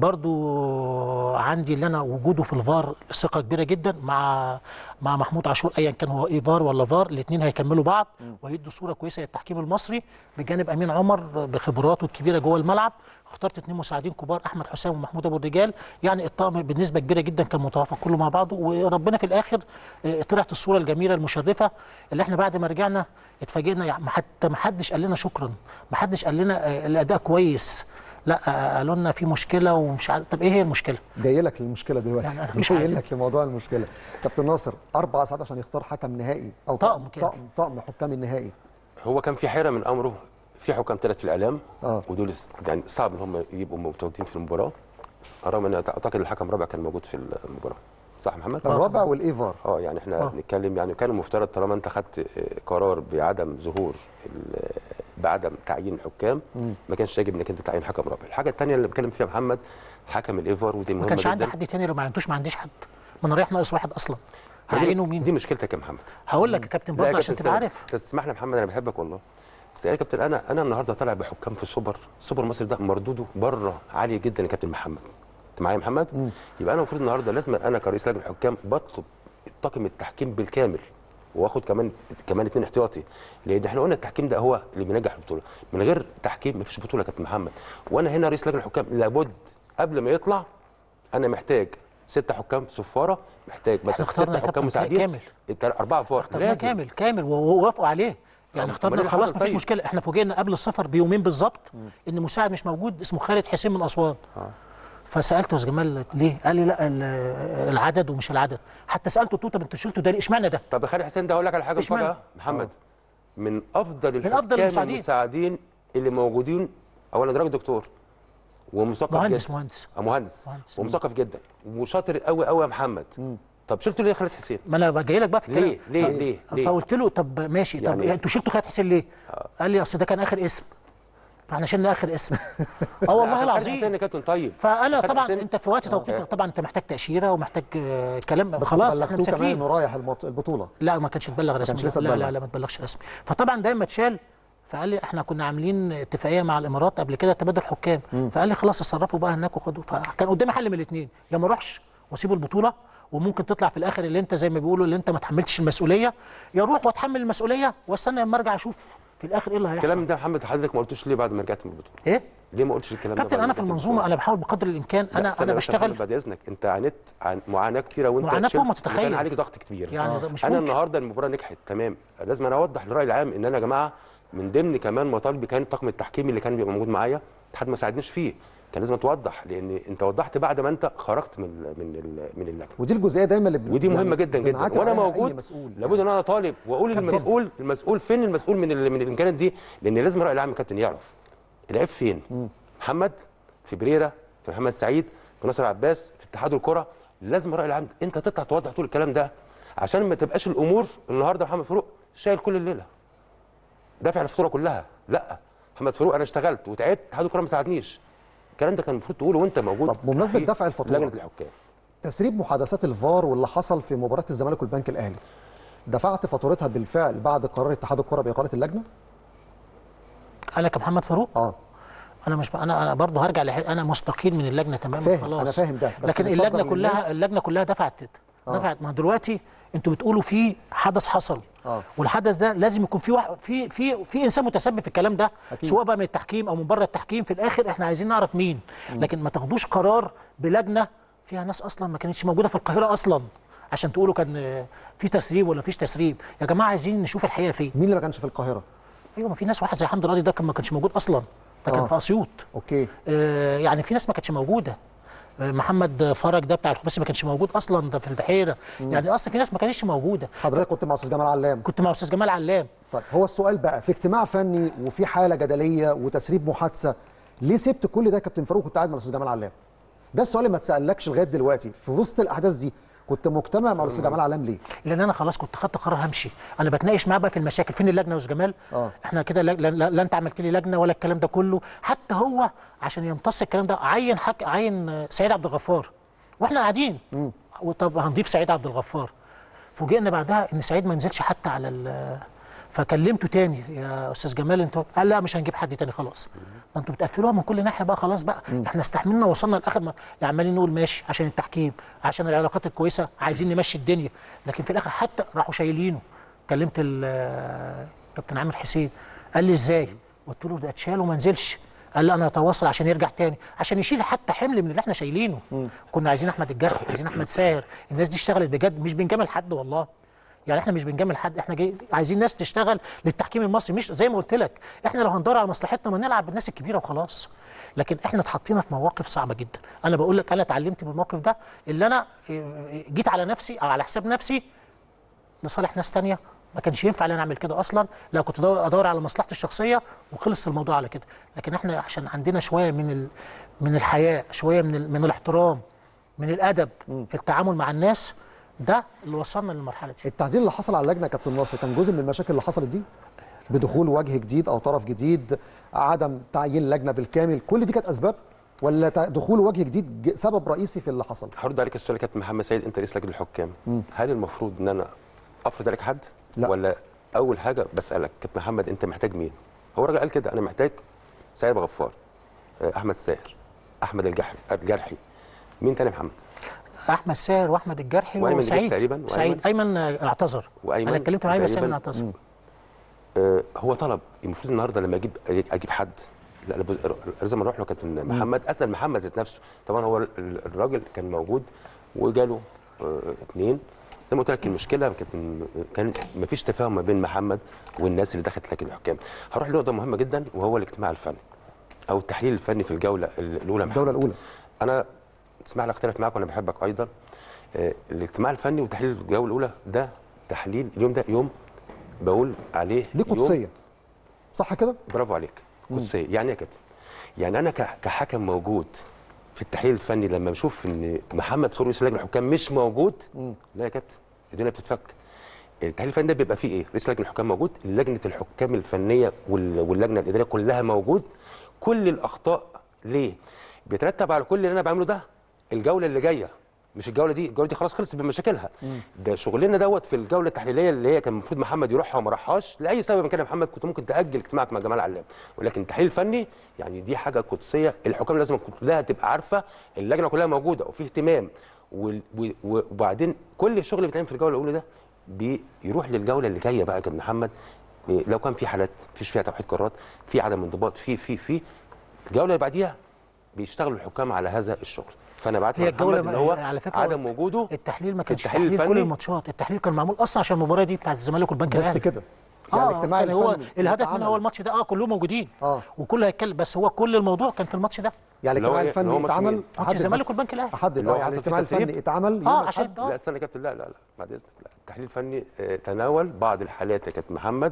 برضو عندي اللي انا وجوده في الفار ثقه كبيره جدا مع مع محمود عاشور ايا كان هو ايه فار ولا فار الاثنين هيكملوا بعض وهيدوا صوره كويسه للتحكيم المصري بجانب امين عمر بخبراته الكبيره جوه الملعب اخترت اثنين مساعدين كبار احمد حسام ومحمود ابو الرجال يعني الطقم بنسبه كبيره جدا كان متوافق كله مع بعضه وربنا في الاخر آه، طلعت الصوره الجميله المشرفه اللي احنا بعد ما رجعنا اتفاجئنا يعني حتى ما حدش قال لنا شكرا ما حدش قال لنا آه، الاداء كويس لا آه، قالوا لنا في مشكله ومش عارف طب ايه هي المشكله؟ جاي لك للمشكله دلوقتي يعني أنا مش جاي عارف. لك لموضوع المشكله كابتن ناصر اربع ساعات عشان يختار حكم نهائي او طقم كامل. طقم طقم حكام النهائي هو كان في حيره من امره في حكام ثلاث في الاعلام آه. ودول يعني صعب ان هم يبقوا متواجدين في المباراه رغم ان اعتقد الحكم الرابع كان موجود في المباراه صح يا محمد؟ الرابع والايفار اه يعني احنا آه. بنتكلم يعني كان المفترض طالما انت خدت آه، قرار بعدم ظهور ال- بعدم تعيين الحكام ما كانش يجب انك انت تعين حكم رابع الحاجه الثانيه اللي بتكلم فيها محمد حكم الايفار ودي ما مهمه كانش عندي جدا حد تاني لو ما عندوش ما عنديش حد ما انا رايح ناقص واحد اصلا دي- هعينه مين؟ دي مشكلتك يا محمد هقول لك يا كابتن لا برضه يا عشان كابتن تبقى سامي، عارف انت تسمح لي يا محمد انا بحبك والله بس يا كابتن انا انا النهارده طالع بحكام في السوبر السوبر مصر ده مردوده بره عالي جدا يا كابتن محمد انت معايا يا محمد يبقى انا المفروض النهارده لازم انا كرئيس لجنه الحكام بطلب طاقم التحكيم بالكامل واخد كمان كمان اتنين احتياطي لان احنا قلنا التحكيم ده هو اللي بينجح البطوله من غير تحكيم مفيش بطوله يا كابتن محمد وانا هنا رئيس لجنه الحكام لابد قبل ما يطلع انا محتاج ستة حكام صفاره محتاج مثلا اخترنا يا ستة كابتن حكام مساعدين كامل. التل- اربعه فار اخترناه كامل كامل ووافقوا عليه يعني طب اخترنا أمال خلاص الحل مفيش طيب؟ مشكله احنا فوجئنا قبل السفر بيومين بالظبط ان مساعد مش موجود اسمه خالد حسين من اسوان فسالته يا أستاذ جمال ليه؟ قال لي لا ال- العدد ومش العدد حتى سالته قلت له طب انتوا شلتوا ده ليه؟ اشمعنى ده؟ طب خالد حسين ده اقول لك على حاجه اشمعنى؟ مفاجاه محمد من افضل الحكام أفضل المساعدين. المساعدين اللي موجودين اولا راجل دكتور ومثقف مهندس جدا مهندس آه، مهندس, مهندس. ومثقف جدا وشاطر قوي قوي يا محمد طب شلته ليه يا خالد حسين ما انا جاي لك بقى في الكلام ليه؟ ليه؟ طب- ليه؟ ليه؟ فقلت له طب ماشي طب يعني- انتوا شلتوا خالد حسين ليه؟ قال لي اصل ده كان اخر اسم فاحنا شلنا اخر اسم اه والله عشان خالد حسين العظيم يا كابتن طيب فانا خالد طبعا حسين- انت في وقت توقيت طبعا انت محتاج تاشيره ومحتاج آه، كلام خلاص احنا بلغتوه كمان مسافرين انه رايح المط- البطوله لا ما كانش اتبلغ رسمي لسه لا, اتبلغ. لا لا ما اتبلغش رسمي فطبعا ده ما اتشال فقال لي احنا كنا عاملين اتفاقيه مع الامارات قبل كده تبادل حكام فقال لي خلاص اتصرفوا بقى هناك وخدوا فكان قدامي حل من الاثنين يا ما اروحش واسيب البطوله وممكن تطلع في الاخر اللي انت زي ما بيقولوا اللي انت ما تحملتش المسؤوليه يا اروح واتحمل المسؤوليه واستنى لما ارجع اشوف في الاخر ايه اللي هيحصل الكلام ده يا محمد حضرتك ما قلتوش ليه بعد ما رجعت من البطوله ايه ليه ما قلتش الكلام ده كابتن بعد انا ما في رجعت من المنظومه البطولة؟ انا بحاول بقدر الامكان لا، انا استنى انا بس يا محمد بشتغل بعد اذنك انت عانيت عن معاناه كتيره وانت معاناة شلت فوق ما تتخيل. وكان عليك ضغط كبير يعني ده مش انا ممكن. النهارده المباراه نجحت تمام لازم انا اوضح للراي العام ان انا يا جماعه من ضمن كمان مطالبي كان الطاقم التحكيمي اللي كان بيبقى موجود معايا الاتحاد ما ساعدنيش فيه كان لازم توضح لان انت وضحت بعد ما انت خرجت من ال من ال من اللجنه ودي الجزئيه دايما اللي بن- ودي يعني مهمه جدا جدا بنعاتب وانا عليها أي موجود مسؤول لابد ان انا طالب واقول كابتن. للمسؤول المسؤول فين المسؤول من ال- من الامكانيات دي لان لازم الراي العام يا كابتن يعرف العيب فين محمد في بريرا في محمد سعيد في ناصر عباس في اتحاد الكره لازم الراي العام انت تطلع توضح طول الكلام ده عشان ما تبقاش الامور النهارده محمد فاروق شايل كل الليله دافع الفاتوره كلها لا محمد فاروق انا اشتغلت وتعبت اتحاد الكره ما ساعدنيش الكلام ده كان المفروض تقوله وانت موجود طب بمناسبة في دفع الفاتورة. لجنه الحكام تسريب محادثات الفار واللي حصل في مباراه الزمالك والبنك الاهلي دفعت فاتورتها بالفعل بعد قرار اتحاد الكره باقاله اللجنه انا كمحمد فاروق اه انا مش انا انا برضه هرجع لح... انا مستقيل من اللجنه تماما فاهم، خلاص أنا فاهم ده، بس لكن بتصدر اللجنه كلها للناس- اللجنه كلها دفعت دفعت ما دلوقتي انتوا بتقولوا في حدث حصل آه. والحدث ده لازم يكون في واحد في في في انسان متسبب في الكلام ده أكيد. سواء بقى من التحكيم او من بره التحكيم في الاخر احنا عايزين نعرف مين لكن ما تاخدوش قرار بلجنه فيها ناس اصلا ما كانتش موجوده في القاهره اصلا عشان تقولوا كان آه، في تسريب ولا فيش تسريب يا جماعه عايزين نشوف الحقيقه فين مين اللي ما كانش في القاهره ايوه ما في ناس واحد زي حمد راضي ده كان ما كانش موجود اصلا ده كان آه. في اسيوط اوكي آه، يعني في ناس ما كانتش موجوده آه، محمد فرج ده بتاع الخماسي ما كانش موجود اصلا ده في البحيره يعني اصلا في ناس ما كانتش موجوده حضرتك كنت مع استاذ جمال علام كنت مع استاذ جمال علام طيب هو السؤال بقى في اجتماع فني وفي حاله جدليه وتسريب محادثه ليه سبت كل ده يا كابتن فاروق كنت قاعد مع الاستاذ جمال علام ده السؤال اللي ما اتسالكش لغايه دلوقتي في وسط الاحداث دي كنت مجتمع مع الاستاذ جمال علام ليه لان انا خلاص كنت خدت قرار همشي انا بتناقش معاه بقى في المشاكل فين اللجنه يا استاذ جمال آه. احنا كده لا, لا, لا, لا انت عملت لي لجنه ولا الكلام ده كله حتى هو عشان يمتص الكلام ده عين حك عين آه، سعيد عبد الغفار واحنا قاعدين وطب هنضيف سعيد عبد الغفار فوجئنا بعدها ان سعيد ما نزلش حتى على ال فكلمته تاني يا استاذ جمال انت قال لا مش هنجيب حد تاني خلاص ما انتوا بتقفلوها من كل ناحيه بقى خلاص بقى احنا استحملنا وصلنا لاخر ما يعني عمالين نقول ماشي عشان التحكيم عشان العلاقات الكويسه عايزين نمشي الدنيا لكن في الاخر حتى راحوا شايلينه كلمت ال- كابتن عامر حسين قال لي ازاي قلت له ده اتشال وما نزلش قال لا انا اتواصل عشان يرجع تاني عشان يشيل حتى حمل من اللي احنا شايلينه كنا عايزين احمد الجرح عايزين احمد ساهر الناس دي اشتغلت بجد مش بنجامل حد والله يعني احنا مش بنجامل حد احنا جاي عايزين ناس تشتغل للتحكيم المصري مش زي ما قلت لك احنا لو هندور على مصلحتنا ما نلعب بالناس الكبيره وخلاص لكن احنا اتحطينا في مواقف صعبه جدا انا بقول لك انا اتعلمت من الموقف ده اللي انا اه، جيت على نفسي او على حساب نفسي لصالح ناس تانية ما كانش ينفع ان انا اعمل كده اصلا لا كنت أدور- ادور على مصلحتي الشخصيه وخلص الموضوع على كده لكن احنا عشان عندنا شويه من ال... من الحياء شويه من ال... من الاحترام من الادب في التعامل مع الناس ده اللي وصلنا للمرحله دي التعديل اللي حصل على اللجنه يا كابتن ناصر كان جزء من المشاكل اللي حصلت دي بدخول وجه جديد او طرف جديد عدم تعيين لجنه بالكامل كل دي كانت اسباب ولا تع- دخول وجه جديد ج- سبب رئيسي في اللي حصل هرد عليك السؤال يا كابتن محمد سيد انت رئيس لجنه الحكام هل المفروض ان انا افرض عليك حد لا. ولا اول حاجه بسالك كابتن محمد انت محتاج مين هو الراجل قال كده انا محتاج سيد غفار آه، احمد ساهر احمد الجحري الجرحي مين تاني يا محمد احمد ساهر واحمد الجرحي وأيمن وسعيد جريش تقريباً، سعيد ايمن اه، اعتذر وأيمن انا اتكلمت مع ايمن بس ايمن تقريباً. اعتذر آه، هو طلب المفروض النهارده لما اجيب اجيب حد لا لابد- لازم اروح له كابتن محمد اسال محمد ذات نفسه طبعا هو ال- ال- الراجل كان موجود وجاله آه، اثنين زي ما قلت لك المشكله كانت كان ما فيش تفاهم ما بين محمد والناس اللي دخلت لجنه الحكام هروح لنقطه مهمه جدا وهو الاجتماع الفني او التحليل الفني في الجوله الاولى يا الجوله محمد. الاولى انا تسمح لي اختلف معاك وانا بحبك ايضا آه، الاجتماع الفني وتحليل الجوله الاولى ده تحليل اليوم ده يوم بقول عليه ليه يوم قدسيه صح كده برافو عليك قدسيه يعني إيه يا كابتن يعني انا ك- كحكم موجود في التحليل الفني لما بشوف ان محمد فاروق رئيس لجنه الحكام مش موجود لا يا كابتن الدنيا بتتفك التحليل الفني ده بيبقى فيه ايه رئيس لجنه الحكام موجود لجنه الحكام الفنيه وال- واللجنه الاداريه كلها موجود كل الاخطاء ليه بيترتب على كل اللي انا بعمله ده الجوله اللي جايه مش الجوله دي الجوله دي خلاص خلصت بمشاكلها ده شغلنا دوت في الجوله التحليليه اللي هي كان المفروض محمد يروحها وما راحهاش لاي سبب كان يا محمد كنت ممكن تاجل اجتماعك مع جمال علام ولكن التحليل الفني يعني دي حاجه قدسيه الحكام لازم كلها تبقى عارفه اللجنه كلها موجوده وفي اهتمام وال- و- و- وبعدين كل الشغل اللي بيتعمل في الجوله الاولى ده بيروح للجوله اللي جايه بقى يا كابتن محمد إيه، لو كان في حالات مفيش فيها توحيد قرارات في عدم انضباط في في في الجوله اللي بعديها بيشتغلوا الحكام على هذا الشغل فانا بعت هي له الجوله محمد اللي هو على فكره عدم وجوده التحليل ما كانش التحليل تحليل, كل الفني. الماتشات التحليل كان معمول اصلا عشان المباراه دي بتاعت الزمالك والبنك بس الاهلي كده اه يعني الاجتماع كان هو الفني الهدف اتعمل. منه هو الماتش ده اه كلهم موجودين آه. وكله هيتكلم بس هو كل الموضوع كان في الماتش ده يعني اللي هو الاجتماع إيه؟ اللي هو الفني ماتش اتعمل مين؟ ماتش أحدد الزمالك بس. والبنك الأهلي. احدد اللي هو اه يعني حصل فيه الاجتماع تسريب؟ الفني اتعمل يوم اه الأحد. عشان اه لا استنى يا كابتن لا لا لا بعد اذنك لا التحليل الفني آه، تناول بعض الحالات يا كابتن محمد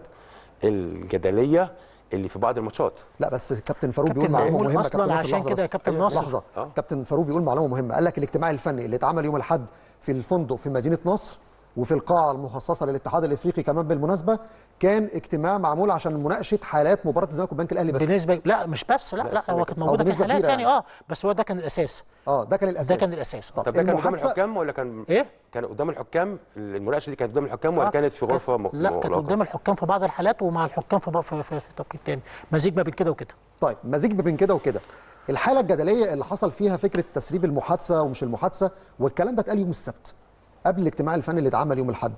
الجدليه اللي في بعض الماتشات لا بس كابتن فاروق كابتن بيقول معلومه معمول مهمه أصلاً كابتن ناصر عشان لحظة كده يا بس. كابتن أيوة، ناصر. لحظه آه. كابتن فاروق بيقول معلومه مهمه قال لك الاجتماع الفني اللي اتعمل يوم الاحد في الفندق في مدينه نصر وفي القاعه المخصصه للاتحاد الافريقي كمان بالمناسبه كان اجتماع معمول عشان مناقشه حالات مباراه الزمالك والبنك الاهلي بس بالنسبه لا مش بس لا لا، لا استنى هو كده. كانت أو موجوده في بنسبة حالات كبيرة تاني يعني. اه بس هو ده كان الاساس اه ده كان الاساس ده كان الاساس اه طب ده كان قدام المحادثة- الحكام ولا كان ايه كان قدام الحكام المناقشه دي كانت قدام الحكام ولا آه، كانت في غرفه م- لا كانت مغلقة؟ قدام الحكام في بعض الحالات ومع الحكام في في, في, في توقيت تاني مزيج ما بين كده وكده طيب مزيج ما بين كده وكده الحاله الجدليه اللي حصل فيها فكره تسريب المحادثه ومش المحادثه والكلام ده اتقال يوم السبت قبل الاجتماع الفني اللي اتعمل يوم الاحد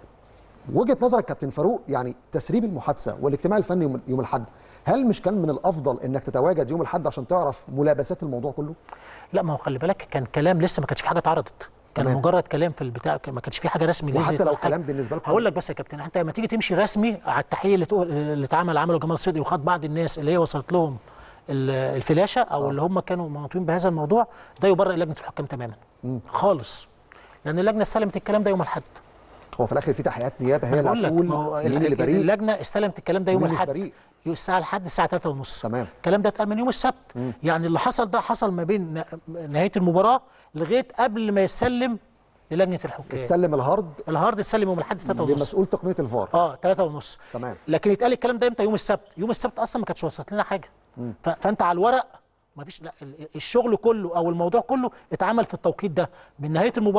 وجهه نظرك كابتن فاروق يعني تسريب المحادثه والاجتماع الفني يوم- يوم الاحد هل مش كان من الافضل انك تتواجد يوم الاحد عشان تعرف ملابسات الموضوع كله لا ما هو خلي بالك كان كلام لسه ما كانش في حاجه اتعرضت كان تمام. مجرد كلام في البتاع ما كانش في حاجه رسمي وحتى نزلت لو ولا حاجة. كلام بالنسبة لكم- هقول لك بس يا كابتن انت لما تيجي تمشي رسمي على التحيه اللي تقول اللي اتعمل عمله جمال صدقي وخد بعض الناس اللي هي وصلت لهم ال- الفلاشه او اللي هم كانوا منوطين بهذا الموضوع ده يبرئ لجنه الحكام تماما خالص لان اللجنه استلمت الكلام ده يوم الاحد هو في الاخر في تحقيقات نيابه هي انا بقول اللي لك هتقول ما هو مين ال- اللي بريء اللجنه استلمت الكلام ده يوم ومين مش الاحد بريء. الساعه لحد الساعه 3 ونص تمام. الكلام ده اتقال من يوم السبت يعني اللي حصل ده حصل ما بين ن- نهايه المباراه لغايه قبل ما يسلم للجنه الحكام تسلم الهارد الهارد اتسلم يوم الاحد 3 ونص لمسؤول تقنيه الفار اه 3 ونص تمام. لكن اتقال الكلام ده امتى يوم السبت يوم السبت اصلا ما كانتش وصلت لنا حاجه ف... فانت على الورق ما فيش لا ال- الشغل كله او الموضوع كله اتعمل في التوقيت ده من نهايه المباراه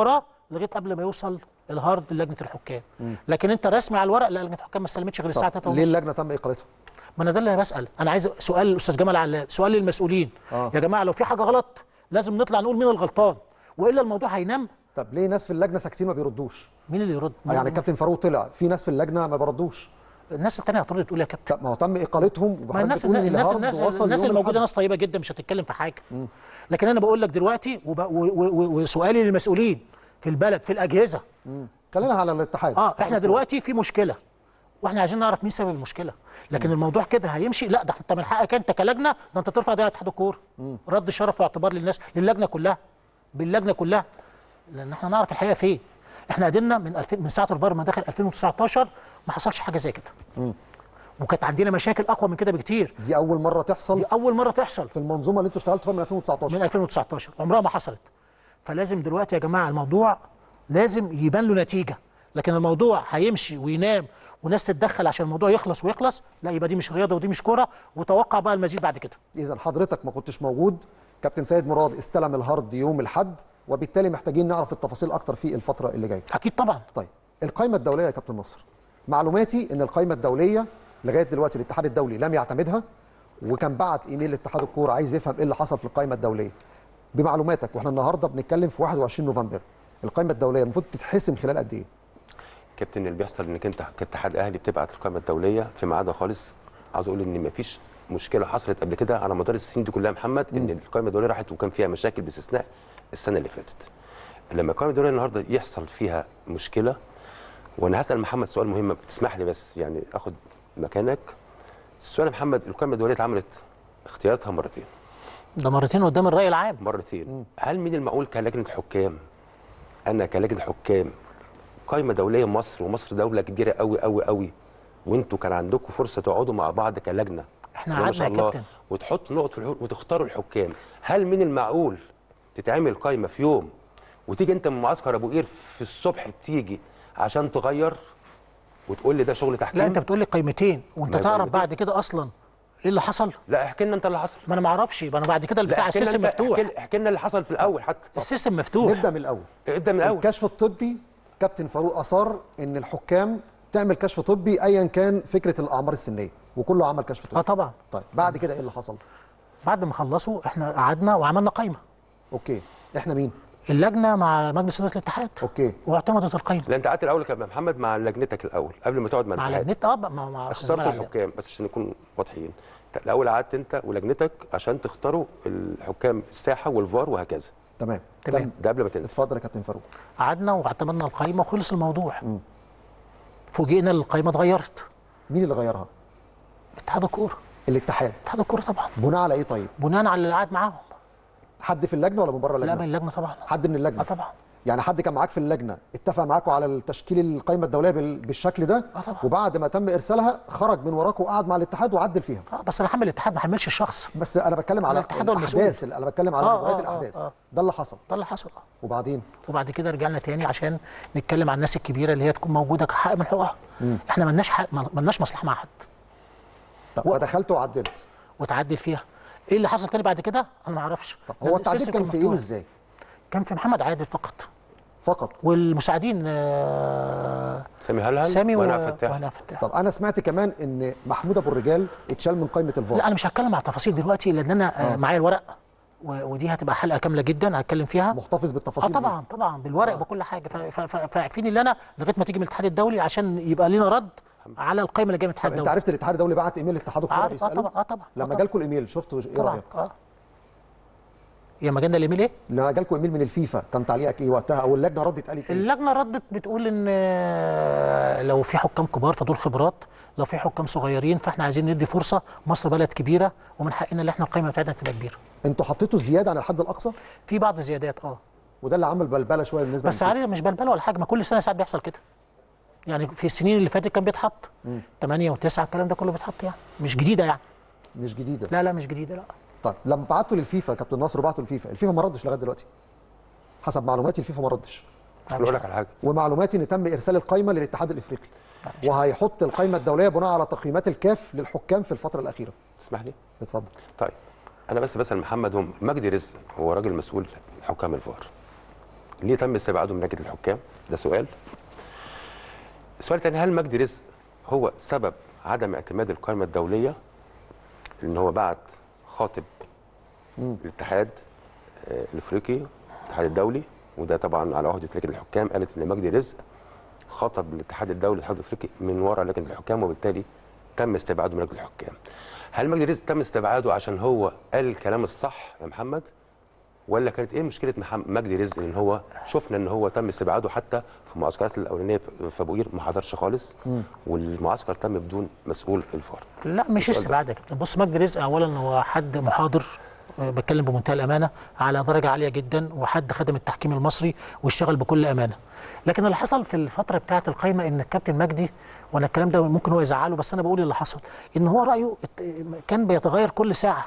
لغايه قبل ما يوصل الهارد لجنه الحكام لكن انت رسمي على الورق لا لجنه الحكام ما استلمتش غير الساعه 3 طب ليه اللجنه تم اقالتها؟ ما انا ده اللي انا بسال انا عايز سؤال الاستاذ جمال علام سؤال للمسؤولين آه. يا جماعه لو في حاجه غلط لازم نطلع نقول مين الغلطان والا الموضوع هينام طب ليه ناس في اللجنه ساكتين ما بيردوش؟ مين اللي يرد يعني الكابتن فاروق طلع في ناس في اللجنه ما بردوش الناس التانية هترد تقول يا كابتن طب ما هو تم اقالتهم ما الناس وحضرتك بتقول إن الناس الهارد الناس, وصل الناس يوم اللي موجوده الأحد. ناس طيبه جدا مش هتتكلم في حاجه لكن انا بقول لك دلوقتي وب... و... و... و... وسؤالي للمسؤولين في البلد في الاجهزه خلينا على الاتحاد اه احنا دلوقتي في مشكله واحنا عايزين نعرف مين سبب المشكله لكن الموضوع كده هيمشي لا ده انت من حقك انت كلجنه ده انت ترفع ده اتحاد الكوره رد شرف واعتبار للناس للجنه كلها باللجنه كلها لان احنا نعرف الحقيقه فين احنا قدرنا من 2000 من ساعه الفار ما دخل 2019 ما حصلش حاجه زي كده وكانت عندنا مشاكل اقوى من كده بكتير دي اول مره تحصل دي اول مره تحصل في المنظومه اللي انتوا اشتغلتوا فيها من 2019 من 2019 عمرها ما حصلت فلازم دلوقتي يا جماعه الموضوع لازم يبان له نتيجه لكن الموضوع هيمشي وينام وناس تتدخل عشان الموضوع يخلص ويخلص لا يبقى دي مش رياضه ودي مش كوره وتوقع بقى المزيد بعد كده اذا حضرتك ما كنتش موجود كابتن سيد مراد استلم الهارد يوم الاحد وبالتالي محتاجين نعرف التفاصيل اكتر في الفتره اللي جايه اكيد طبعا طيب القائمه الدوليه يا كابتن نصر معلوماتي ان القائمه الدوليه لغايه دلوقتي الاتحاد الدولي لم يعتمدها وكان بعت ايميل لاتحاد الكوره عايز يفهم ايه اللي حصل في القائمه الدوليه بمعلوماتك واحنا النهارده بنتكلم في 21 نوفمبر القائمه الدوليه المفروض تتحسم خلال قد ايه كابتن اللي بيحصل انك انت كاتحاد اهلي بتبعت القائمه الدوليه في ميعادها خالص عاوز اقول ان مفيش مشكله حصلت قبل كده على مدار السنين دي كلها يا محمد ان القائمه الدوليه راحت وكان فيها مشاكل باستثناء السنه اللي فاتت لما القائمه الدوليه النهارده يحصل فيها مشكله وانا هسال محمد سؤال مهم تسمح لي بس يعني اخد مكانك السؤال يا محمد القائمه الدوليه اتعملت اختياراتها مرتين ده مرتين قدام الراي العام مرتين هل من المعقول كلجنه حكام انا كلجنه حكام قائمه دوليه مصر ومصر دوله كبيره قوي قوي قوي وانتوا كان عندكم فرصه تقعدوا مع بعض كلجنه احنا بسم الله ما شاء قعدنا يا الله كابتن. وتحطوا نقط في الحقوق وتختاروا الحكام هل من المعقول تتعمل قائمه في يوم وتيجي انت من معسكر ابو قير في الصبح بتيجي عشان تغير وتقول لي ده شغل تحكيم لا انت بتقول لي قيمتين وانت ما تعرف قيمتين. بعد كده اصلا ايه اللي حصل لا احكي لنا انت اللي حصل ما انا ما اعرفش يبقى انا بعد كده لا البتاع احكي لنا السيستم انت- مفتوح احكي- احكي لنا اللي حصل في الاول حتى السيستم مفتوح نبدا من الاول ابدا من الاول الكشف الطبي كابتن فاروق اصر ان الحكام تعمل كشف طبي ايا كان فكره الاعمار السنيه وكله عمل كشف طبي اه طبعا طيب بعد كده ايه اللي حصل بعد ما خلصوا احنا قعدنا وعملنا قائمه اوكي احنا مين اللجنه مع مجلس اداره الاتحاد اوكي واعتمدت القائمه لا انت قعدت الاول يا كابتن محمد مع لجنتك الاول قبل ما تقعد مع مع الاتحاد لجنه اه مع مع أستاذ اخترت جمال علام. الحكام بس عشان نكون واضحين انت الاول قعدت انت ولجنتك عشان تختاروا الحكام الساحه والفار وهكذا تمام تمام. ده قبل ما تنزل اتفضل يا كابتن فاروق قعدنا واعتمدنا القائمه وخلص الموضوع فوجئنا ان القائمه اتغيرت مين اللي غيرها اتحاد الكوره الاتحاد اتحاد الكوره طبعا بناء على ايه طيب بناء على اللي قعد معاهم حد في اللجنه ولا من بره لا اللجنه من اللجنه طبعا حد من اللجنه اه طبعا يعني حد كان معاك في اللجنه اتفق معاكم على التشكيل القائمه الدوليه بال- بالشكل ده آه طبعا. وبعد ما تم ارسالها خرج من وراكم وقعد مع الاتحاد وعدل فيها اه بس انا حامل الاتحاد ما حملش الشخص بس انا بتكلم على الاتحاد هو المسؤول. الاحداث انا بتكلم على آه، مجريات آه، آه، الاحداث آه. ده اللي حصل ده اللي حصل آه. وبعدين وبعد كده رجعنا تاني عشان نتكلم عن الناس الكبيره اللي هي تكون موجوده كحق من حقوقها احنا ملناش حق ملناش مصلحه مع حد طب فدخلت وعدلت وتعدل فيها ايه اللي حصل تاني بعد كده انا ما اعرفش طب لأن هو التعديل السيستم كان في ايه مفتوح. وازاي كان في محمد عادل فقط فقط والمساعدين آه، سامي هلهل سامي و- وانا فتاح وهنا فتاح طب انا سمعت كمان ان محمود ابو الرجال اتشال من قائمه الفار لا انا مش هتكلم على التفاصيل دلوقتي لان انا آه. معايا الورق و- ودي هتبقى حلقه كامله جدا هتكلم فيها محتفظ اه بالتفاصيل دي. طبعا طبعا بالورق بكل حاجه ف- ف- ف- فاعفيني اللي انا لغايه ما تيجي من الاتحاد الدولي عشان يبقى لنا رد على القائمه اللي جايه من الاتحاد طب انت الدولي عرفت الاتحاد الدولي بعت ايميل لاتحاد الكوره عارف اه بيساله طبعا اه طبعا آه لما طبعا. جالكم الايميل شفتوا ايه طبعا رايك اه يا ما جالنا الايميل ايه؟ لما جالكم ايميل من الفيفا كان تعليقك ايه وقتها او اللجنه ردت قالت ايه اللجنه ردت بتقول ان آه، لو في حكام كبار فدول خبرات لو في حكام صغيرين فاحنا عايزين ندي فرصه مصر بلد كبيره ومن حقنا ان احنا القائمه بتاعتنا تبقى كبيره انتوا حطيتوا زياده عن الحد الاقصى في بعض الزيادات اه وده اللي عمل بلبله شويه بالنسبه بس للفيفا. عادي مش بلبله ولا حاجه ما كل سنه ساعات بيحصل كده يعني في السنين اللي فاتت كان بيتحط 8 و9 الكلام ده كله بيتحط يعني مش جديده يعني مش جديده لا لا مش جديده لا طيب لما بعتوا للفيفا كابتن نصر بعتوا للفيفا الفيفا ما ردش لغايه دلوقتي حسب معلوماتي الفيفا ما ردش أنا انا مش اقول لك على حاجه ومعلوماتي ان تم ارسال القائمه للاتحاد الافريقي وهيحط القائمه الدوليه بناء على تقييمات الكاف للحكام في الفتره الاخيره تسمح لي اتفضل طيب انا بس بسال محمد هم مجدي رزق هو راجل مسؤول حكام الفار ليه تم استبعاده من لجنه الحكام ده سؤال السؤال الثاني هل مجدي رزق هو سبب عدم اعتماد القائمه الدوليه ان هو بعت خاطب الاتحاد آه، الافريقي الاتحاد الدولي وده طبعا على عهده لجنه الحكام قالت ان مجدي رزق خاطب الاتحاد الدولي الاتحاد الافريقي من وراء لجنه الحكام وبالتالي تم استبعاده من لجنه الحكام. هل مجدي رزق تم استبعاده عشان هو قال الكلام الصح يا محمد؟ ولا كانت ايه مشكله محمد مجدي رزق ان هو شفنا ان هو تم استبعاده حتى في المعسكرات الاولانيه في ابو قير ما حضرش خالص والمعسكر تم بدون مسؤول الفار. لا مش السؤال استبعاد يا كابتن بص مجدي رزق اولا هو حد محاضر آه، بتكلم بمنتهى الامانه على درجه عاليه جدا وحد خدم التحكيم المصري واشتغل بكل امانه لكن اللي حصل في الفتره بتاعه القايمه ان الكابتن مجدي وانا الكلام ده ممكن هو يزعله بس انا بقول اللي حصل ان هو رايه ات- كان بيتغير كل ساعه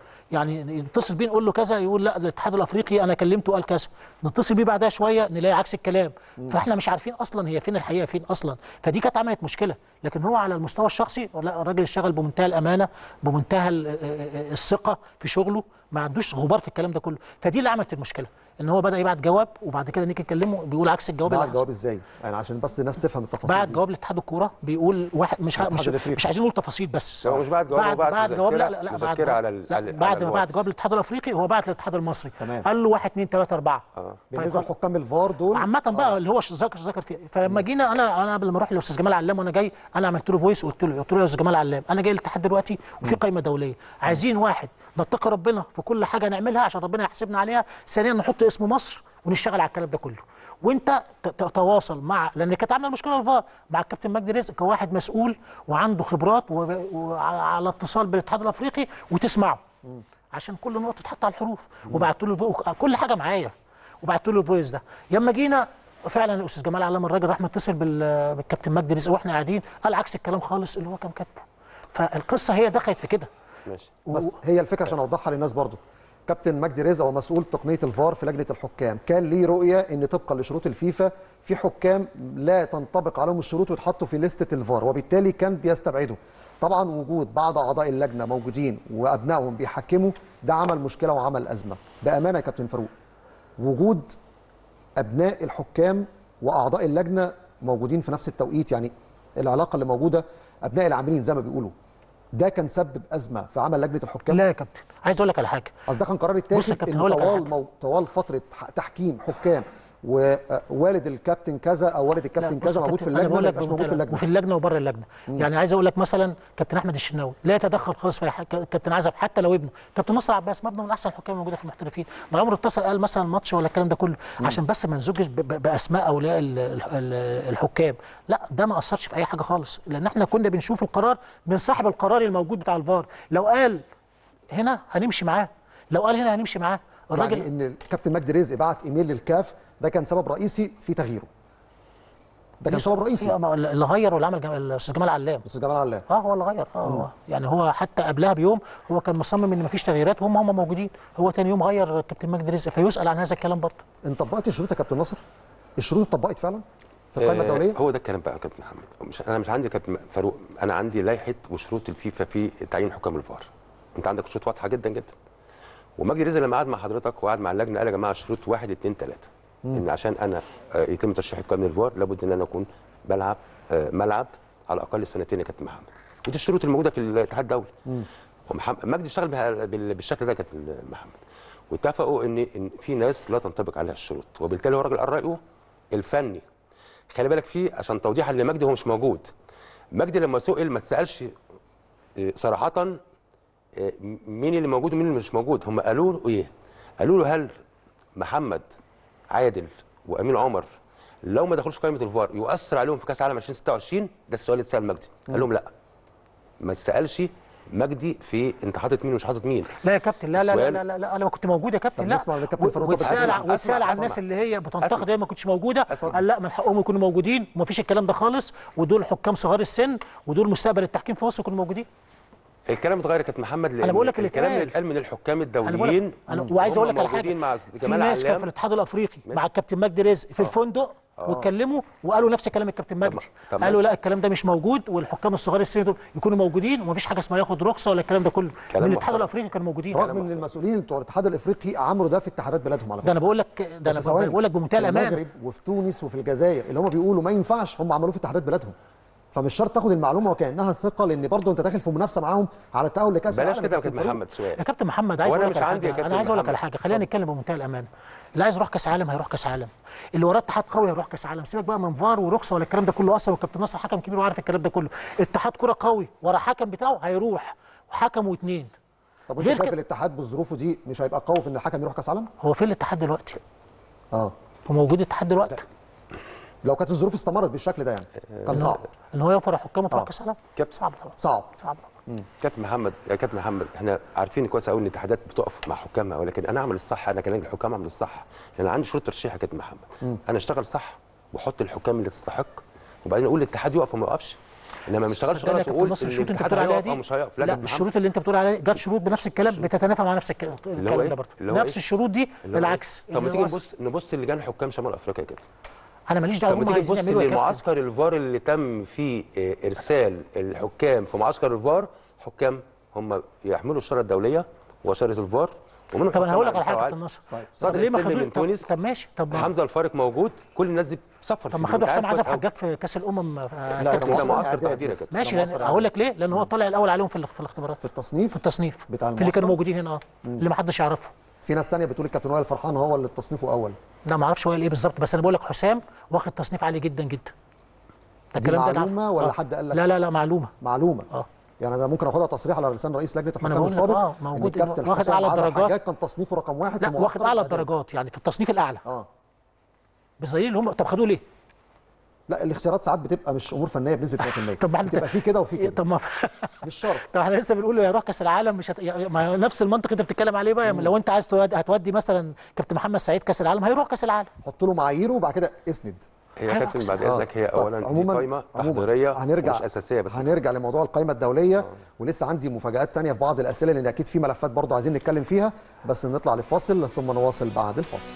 يعني نتصل بيه نقول له كذا يقول لا الاتحاد الافريقي انا كلمته قال كذا نتصل بيه بعدها شويه نلاقي عكس الكلام فاحنا مش عارفين اصلا هي فين الحقيقه فين اصلا فدي كانت عملت مشكله لكن هو على المستوى الشخصي لا الراجل اشتغل بمنتهى الامانه بمنتهى ال- ال- الثقه في شغله ما عندوش غبار في الكلام ده كله فدي اللي عملت المشكله ان هو بدا يبعت جواب وبعد كده نيجي نكلمه بيقول عكس الجواب اللي بعد حصل. جواب ازاي؟ يعني عشان بس الناس تفهم التفاصيل بعد دي. جواب لاتحاد الكوره بيقول واحد مش ع- الاتحاد مش, الأفريقي. مش عايزين نقول تفاصيل بس هو مش بعد جواب، هو بعد بعت بعد جواب لا مذكرة- لا لا بعد مذكرة جواب على ال- لا على ال- بعد على ما بعد الواتس. جواب الاتحاد الافريقي هو بعت للاتحاد المصري تمام. قال له 1 2 3 4 بالنسبه لحكام الفار دول عامة بقى اللي هو ش- ذكر ذكر فيه فلما جينا انا انا قبل ما اروح لاستاذ جمال علام وانا جاي انا عملت له فويس وقلت له قلت له يا استاذ جمال علام انا جاي الاتحاد دلوقتي وفي قائمه دوليه عايزين واحد نتقي ربنا في كل حاجه نعملها عشان ربنا يحاسبنا عليها ثانيا نحط اسم مصر ونشتغل على الكلام ده كله وانت ت- ت- تواصل مع لان كانت عامله مشكله الفار مع الكابتن مجدي رزق كواحد مسؤول وعنده خبرات وب- وعلى اتصال بالاتحاد الافريقي وتسمعه عشان كل نقطه تتحط على الحروف وبعت له الفو- كل حاجه معايا وبعت له الفويس ده لما جينا فعلا الاستاذ جمال علام الراجل راح متصل بال- بالكابتن مجدي رزق واحنا قاعدين قال عكس الكلام خالص اللي هو كان كاتبه فالقصه هي دخلت في كده ماشي بس هي الفكره عشان اوضحها للناس برضو كابتن مجدي رزق هو مسؤول تقنيه الفار في لجنه الحكام كان ليه رؤيه ان طبقا لشروط الفيفا في حكام لا تنطبق عليهم الشروط ويتحطوا في لسته الفار وبالتالي كان بيستبعده طبعا وجود بعض اعضاء اللجنه موجودين وابنائهم بيحكموا ده عمل مشكله وعمل ازمه بامانه يا كابتن فاروق وجود ابناء الحكام واعضاء اللجنه موجودين في نفس التوقيت يعني العلاقه اللي موجوده ابناء العاملين زي ما بيقولوا ده كان سبب ازمه في عمل لجنه الحكام لا يا كابتن عايز اقول لك على حاجه اصل ده كان قرار بص يا اتاخد كابتن، ان هقول لك على طوال حاجة. مو... طوال فتره ح- تحكيم حكام ووالد الكابتن كذا او والد لا، الكابتن بص كذا يا موجود في كابتن، أنا اللجنه بقول ما لك يبقاش موجود في بمنتهى- اللجنه وفي اللجنه وبره اللجنه يعني عايز اقول لك مثلا كابتن احمد الشناوي لا يتدخل خالص في أي حاجة. كابتن عزب حتى لو ابنه كابتن نصر عباس مبنى من احسن الحكام الموجوده في المحترفين ده عمره اتصل قال مثلا ماتش ولا الكلام ده كله عشان بس ما نزوجش ب- ب- باسماء اولياء ال- ال- ال- الحكام لا ده ما اثرش في اي حاجه خالص لان احنا كنا بنشوف القرار من صاحب القرار الموجود بتاع الفار لو قال هنا هنمشي معاه لو قال هنا هنمشي معاه الراجل يعني ان الكابتن مجدي رزق بعت ايميل للكاف ده كان سبب رئيسي في تغييره ده كان سبب رئيسي ما- اللي غير واللي عمل جم- الاستاذ جمال علام استاذ جمال علام اه هو اللي غير اه هو يعني هو حتى قبلها بيوم هو كان مصمم ان مفيش تغييرات وهم هم موجودين هو تاني يوم غير كابتن مجدي رزق فيسال عن هذا الكلام برضه انت طبقت الشروط يا كابتن ناصر الشروط اتطبقت فعلا في القائمه آه، الدوليه هو ده الكلام بقى يا كابتن محمد مش انا مش عندي كابتن فاروق انا عندي لائحه وشروط الفيفا في تعيين حكام الفار انت عندك شروط واضحه جدا جدا ومجدي رزق لما قعد مع حضرتك وقعد مع اللجنه قال يا جماعه الشروط واحد اثنين ثلاثه ان عشان انا آه، يتم ترشيح حكام الفار لابد ان انا اكون بلعب آه، ملعب على الاقل سنتين يا كابتن محمد ودي الشروط الموجوده في الاتحاد الدولي ومحمد مجدي اشتغل بها- بال- بالشكل ده يا كابتن محمد واتفقوا ان ان في ناس لا تنطبق عليها الشروط وبالتالي هو الراجل قال رايه الفني خلي بالك فيه عشان توضيحا لمجدي هو مش موجود مجدي لما سئل ما اتسالش آه، صراحه آه، مين اللي موجود ومين اللي مش موجود هم قالوا له ايه قالوا له هل محمد عادل وامين عمر لو ما دخلوش قائمه الفار يؤثر عليهم في كاس العالم 2026 ده السؤال اللي اتسال مجدي قال لهم لا ما اتسالش مجدي في انت حاطط مين ومش حاطط مين لا يا كابتن لا لا لا السؤال- لا, لا, لا انا ما كنت موجود يا كابتن طب لا نسمع من الكابتن فاروق واتسال أسمع، ع- واتسال أسمع، على الناس أسمع. اللي هي بتنتقد أسمع. هي ما كنتش موجوده أسمع. قال لا من حقهم يكونوا موجودين ومفيش الكلام ده خالص ودول حكام صغار السن ودول مستقبل التحكيم في مصر يكونوا موجودين الكلام اتغير يا كابتن محمد لان بقول لك اللي الكلام اللي اتقال. اتقال من الحكام انا بقول الدوليين لك انا وعايز اقول وهم لك على حاجه موجودين مع في جمال ناس كان في علام الاتحاد الافريقي ماشي. مع الكابتن مجدي رزق في الفندق واتكلموا وقالوا نفس كلام الكابتن مجدي طب قالوا ماشي. لا الكلام ده مش موجود والحكام الصغار السن دول يكونوا موجودين ومفيش حاجه اسمها ياخد رخصه ولا الكلام ده كله كلام من الاتحاد محترم. الافريقي كانوا موجودين رغم ان المسؤولين بتوع الاتحاد الافريقي عملوا ده في اتحادات بلادهم على ده فكره انا بقول لك ده انا بس ثواني. بقول لك بمنتهى في الامان المغرب وفي تونس وفي الجزائر اللي هم بيقولوا ما ينفعش هم عملوه في اتحادات بلادهم فمش شرط تاخد المعلومه وكانها ثقه لان برضه انت داخل في منافسه معاهم على التاهل لكاس بلاش العالم كده يا كابتن كابتن فاروق. محمد سؤال يا كابتن محمد عايز وأنا اقول لك مش على عندي يا حاجه كابتن انا عايز اقول لك محمد. على حاجه خلينا نتكلم بمنتهى الامان اللي عايز يروح كاس عالم هيروح كاس عالم اللي وراه اتحاد قوي هيروح كاس عالم سيبك بقى من فار ورخصه ولا الكلام ده كله اصلا والكابتن نصر حكم كبير وعارف الكلام ده كله اتحاد كره قوي ورا حكم بتاعه هيروح وحكم واثنين طب وانت غير شايف كده- الاتحاد بظروفه دي مش هيبقى قوي في ان الحكم يروح كاس عالم؟ هو فين الاتحاد دلوقتي اه هو موجود الاتحاد دلوقتي لو كانت الظروف استمرت بالشكل ده يعني كان صعب ان هو يوفر حكام وتروح آه. كاس عالم كابتن. صعب طبعا صعب صعب طبعا كابتن محمد يا كابتن محمد احنا عارفين كويس قوي ان الاتحادات بتقف مع حكامها ولكن انا اعمل الصح انا كلاعب الحكام اعمل الصح لان عندي شروط ترشيح يا كابتن محمد انا اشتغل صح واحط الحكام اللي تستحق وبعدين اقول الاتحاد يقف وما يقفش انما ما اشتغلش صدقني يا غلط كابتن واقول نصر ان الشروط اللي انت الاتحاد بتقول عليها هيقف دي او مش هيقف لا, لا, كابتن محمد. الشروط اللي انت بتقول عليها جت شروط بنفس الكلام بتتنافى مع نفس الك- الكلام إيه؟ ده برضه اللي هو نفس إيه؟ الشروط دي اللي هو بالعكس إيه؟ طب ما اللي تيجي هو نبص نبص لجان حكام شمال افريقيا يا كابتن انا ماليش دعوه طب ما هم تيجي عايزين نبص يعملوا ايه يا كابتن للمعسكر الفار اللي تم فيه آه، ارسال الحكام في معسكر الفار حكام هم يحملوا الشاره الدوليه وشاره الفار ومنهم طب انا هقول لك حكام على حاجه على كابتن مستوى نصر عالي. طب صادق ليه ما السلمي خدوش من طب, تونس طب ماشي طب ما حمزه الفارق موجود كل الناس دي بتسفر طب ما خدوا حسام عزب حجاج في كاس الامم آه، لا، كابتن ده ده نصر. معسكر معسكر إعداد تقدير يا بس. كابتن ماشي ده لأن معسكر اقول لك ليه لان هو طلع الاول عليهم في ال- في الاختبارات في التصنيف في التصنيف بتاع في اللي كانوا المعسكر؟ موجودين هنا اه اللي ما حدش يعرفه في ناس تانية بتقول الكابتن وائل فرحان هو اللي تصنيفه اول لا ما اعرفش هو قال ايه بالظبط بس انا بقول لك حسام واخد تصنيف عالي جدا جدا ده دي الكلام ده أنا عارفه. معلومة ولا آه. حد قال لك؟ لا لا لا معلومه معلومه اه يعني انا ممكن اخدها تصريح على لسان رئيس لجنه ما أنا الحكام بقول لك السابق آه، إن موجود الكابتن واخد حسام أعلى عزب الدرجات. حجاج كان تصنيفه رقم واحد لا في واخد معسكر اعلى الإعداد. الدرجات يعني في التصنيف الاعلى اه بدليل هم طب خدوه ليه؟ لا الاختيارات ساعات بتبقى مش امور فنيه بنسبه 100% طب ما احنا- بتبقى في كده وفي كده طب ما مش شرط طب احنا لسه بنقول يروح كاس العالم مش هت... يعني ما هو نفس المنطق انت بتتكلم عليه بقى لو انت عايز تود... هتودي مثلا كابتن محمد سعيد كاس العالم هيروح كاس العالم حط له معاييره وبعد كده اسند هي يا أيوة، كابتن بس- بعد آه. اذنك هي طب اولا دي عموماً- قائمه عموماً تحضيريه هنرجع مش اساسيه بس هنرجع لموضوع القائمه الدوليه ولسه عندي مفاجات تانية في بعض الاسئله لان اكيد في ملفات برضه عايزين نتكلم فيها بس نطلع لفاصل ثم نواصل بعد الفاصل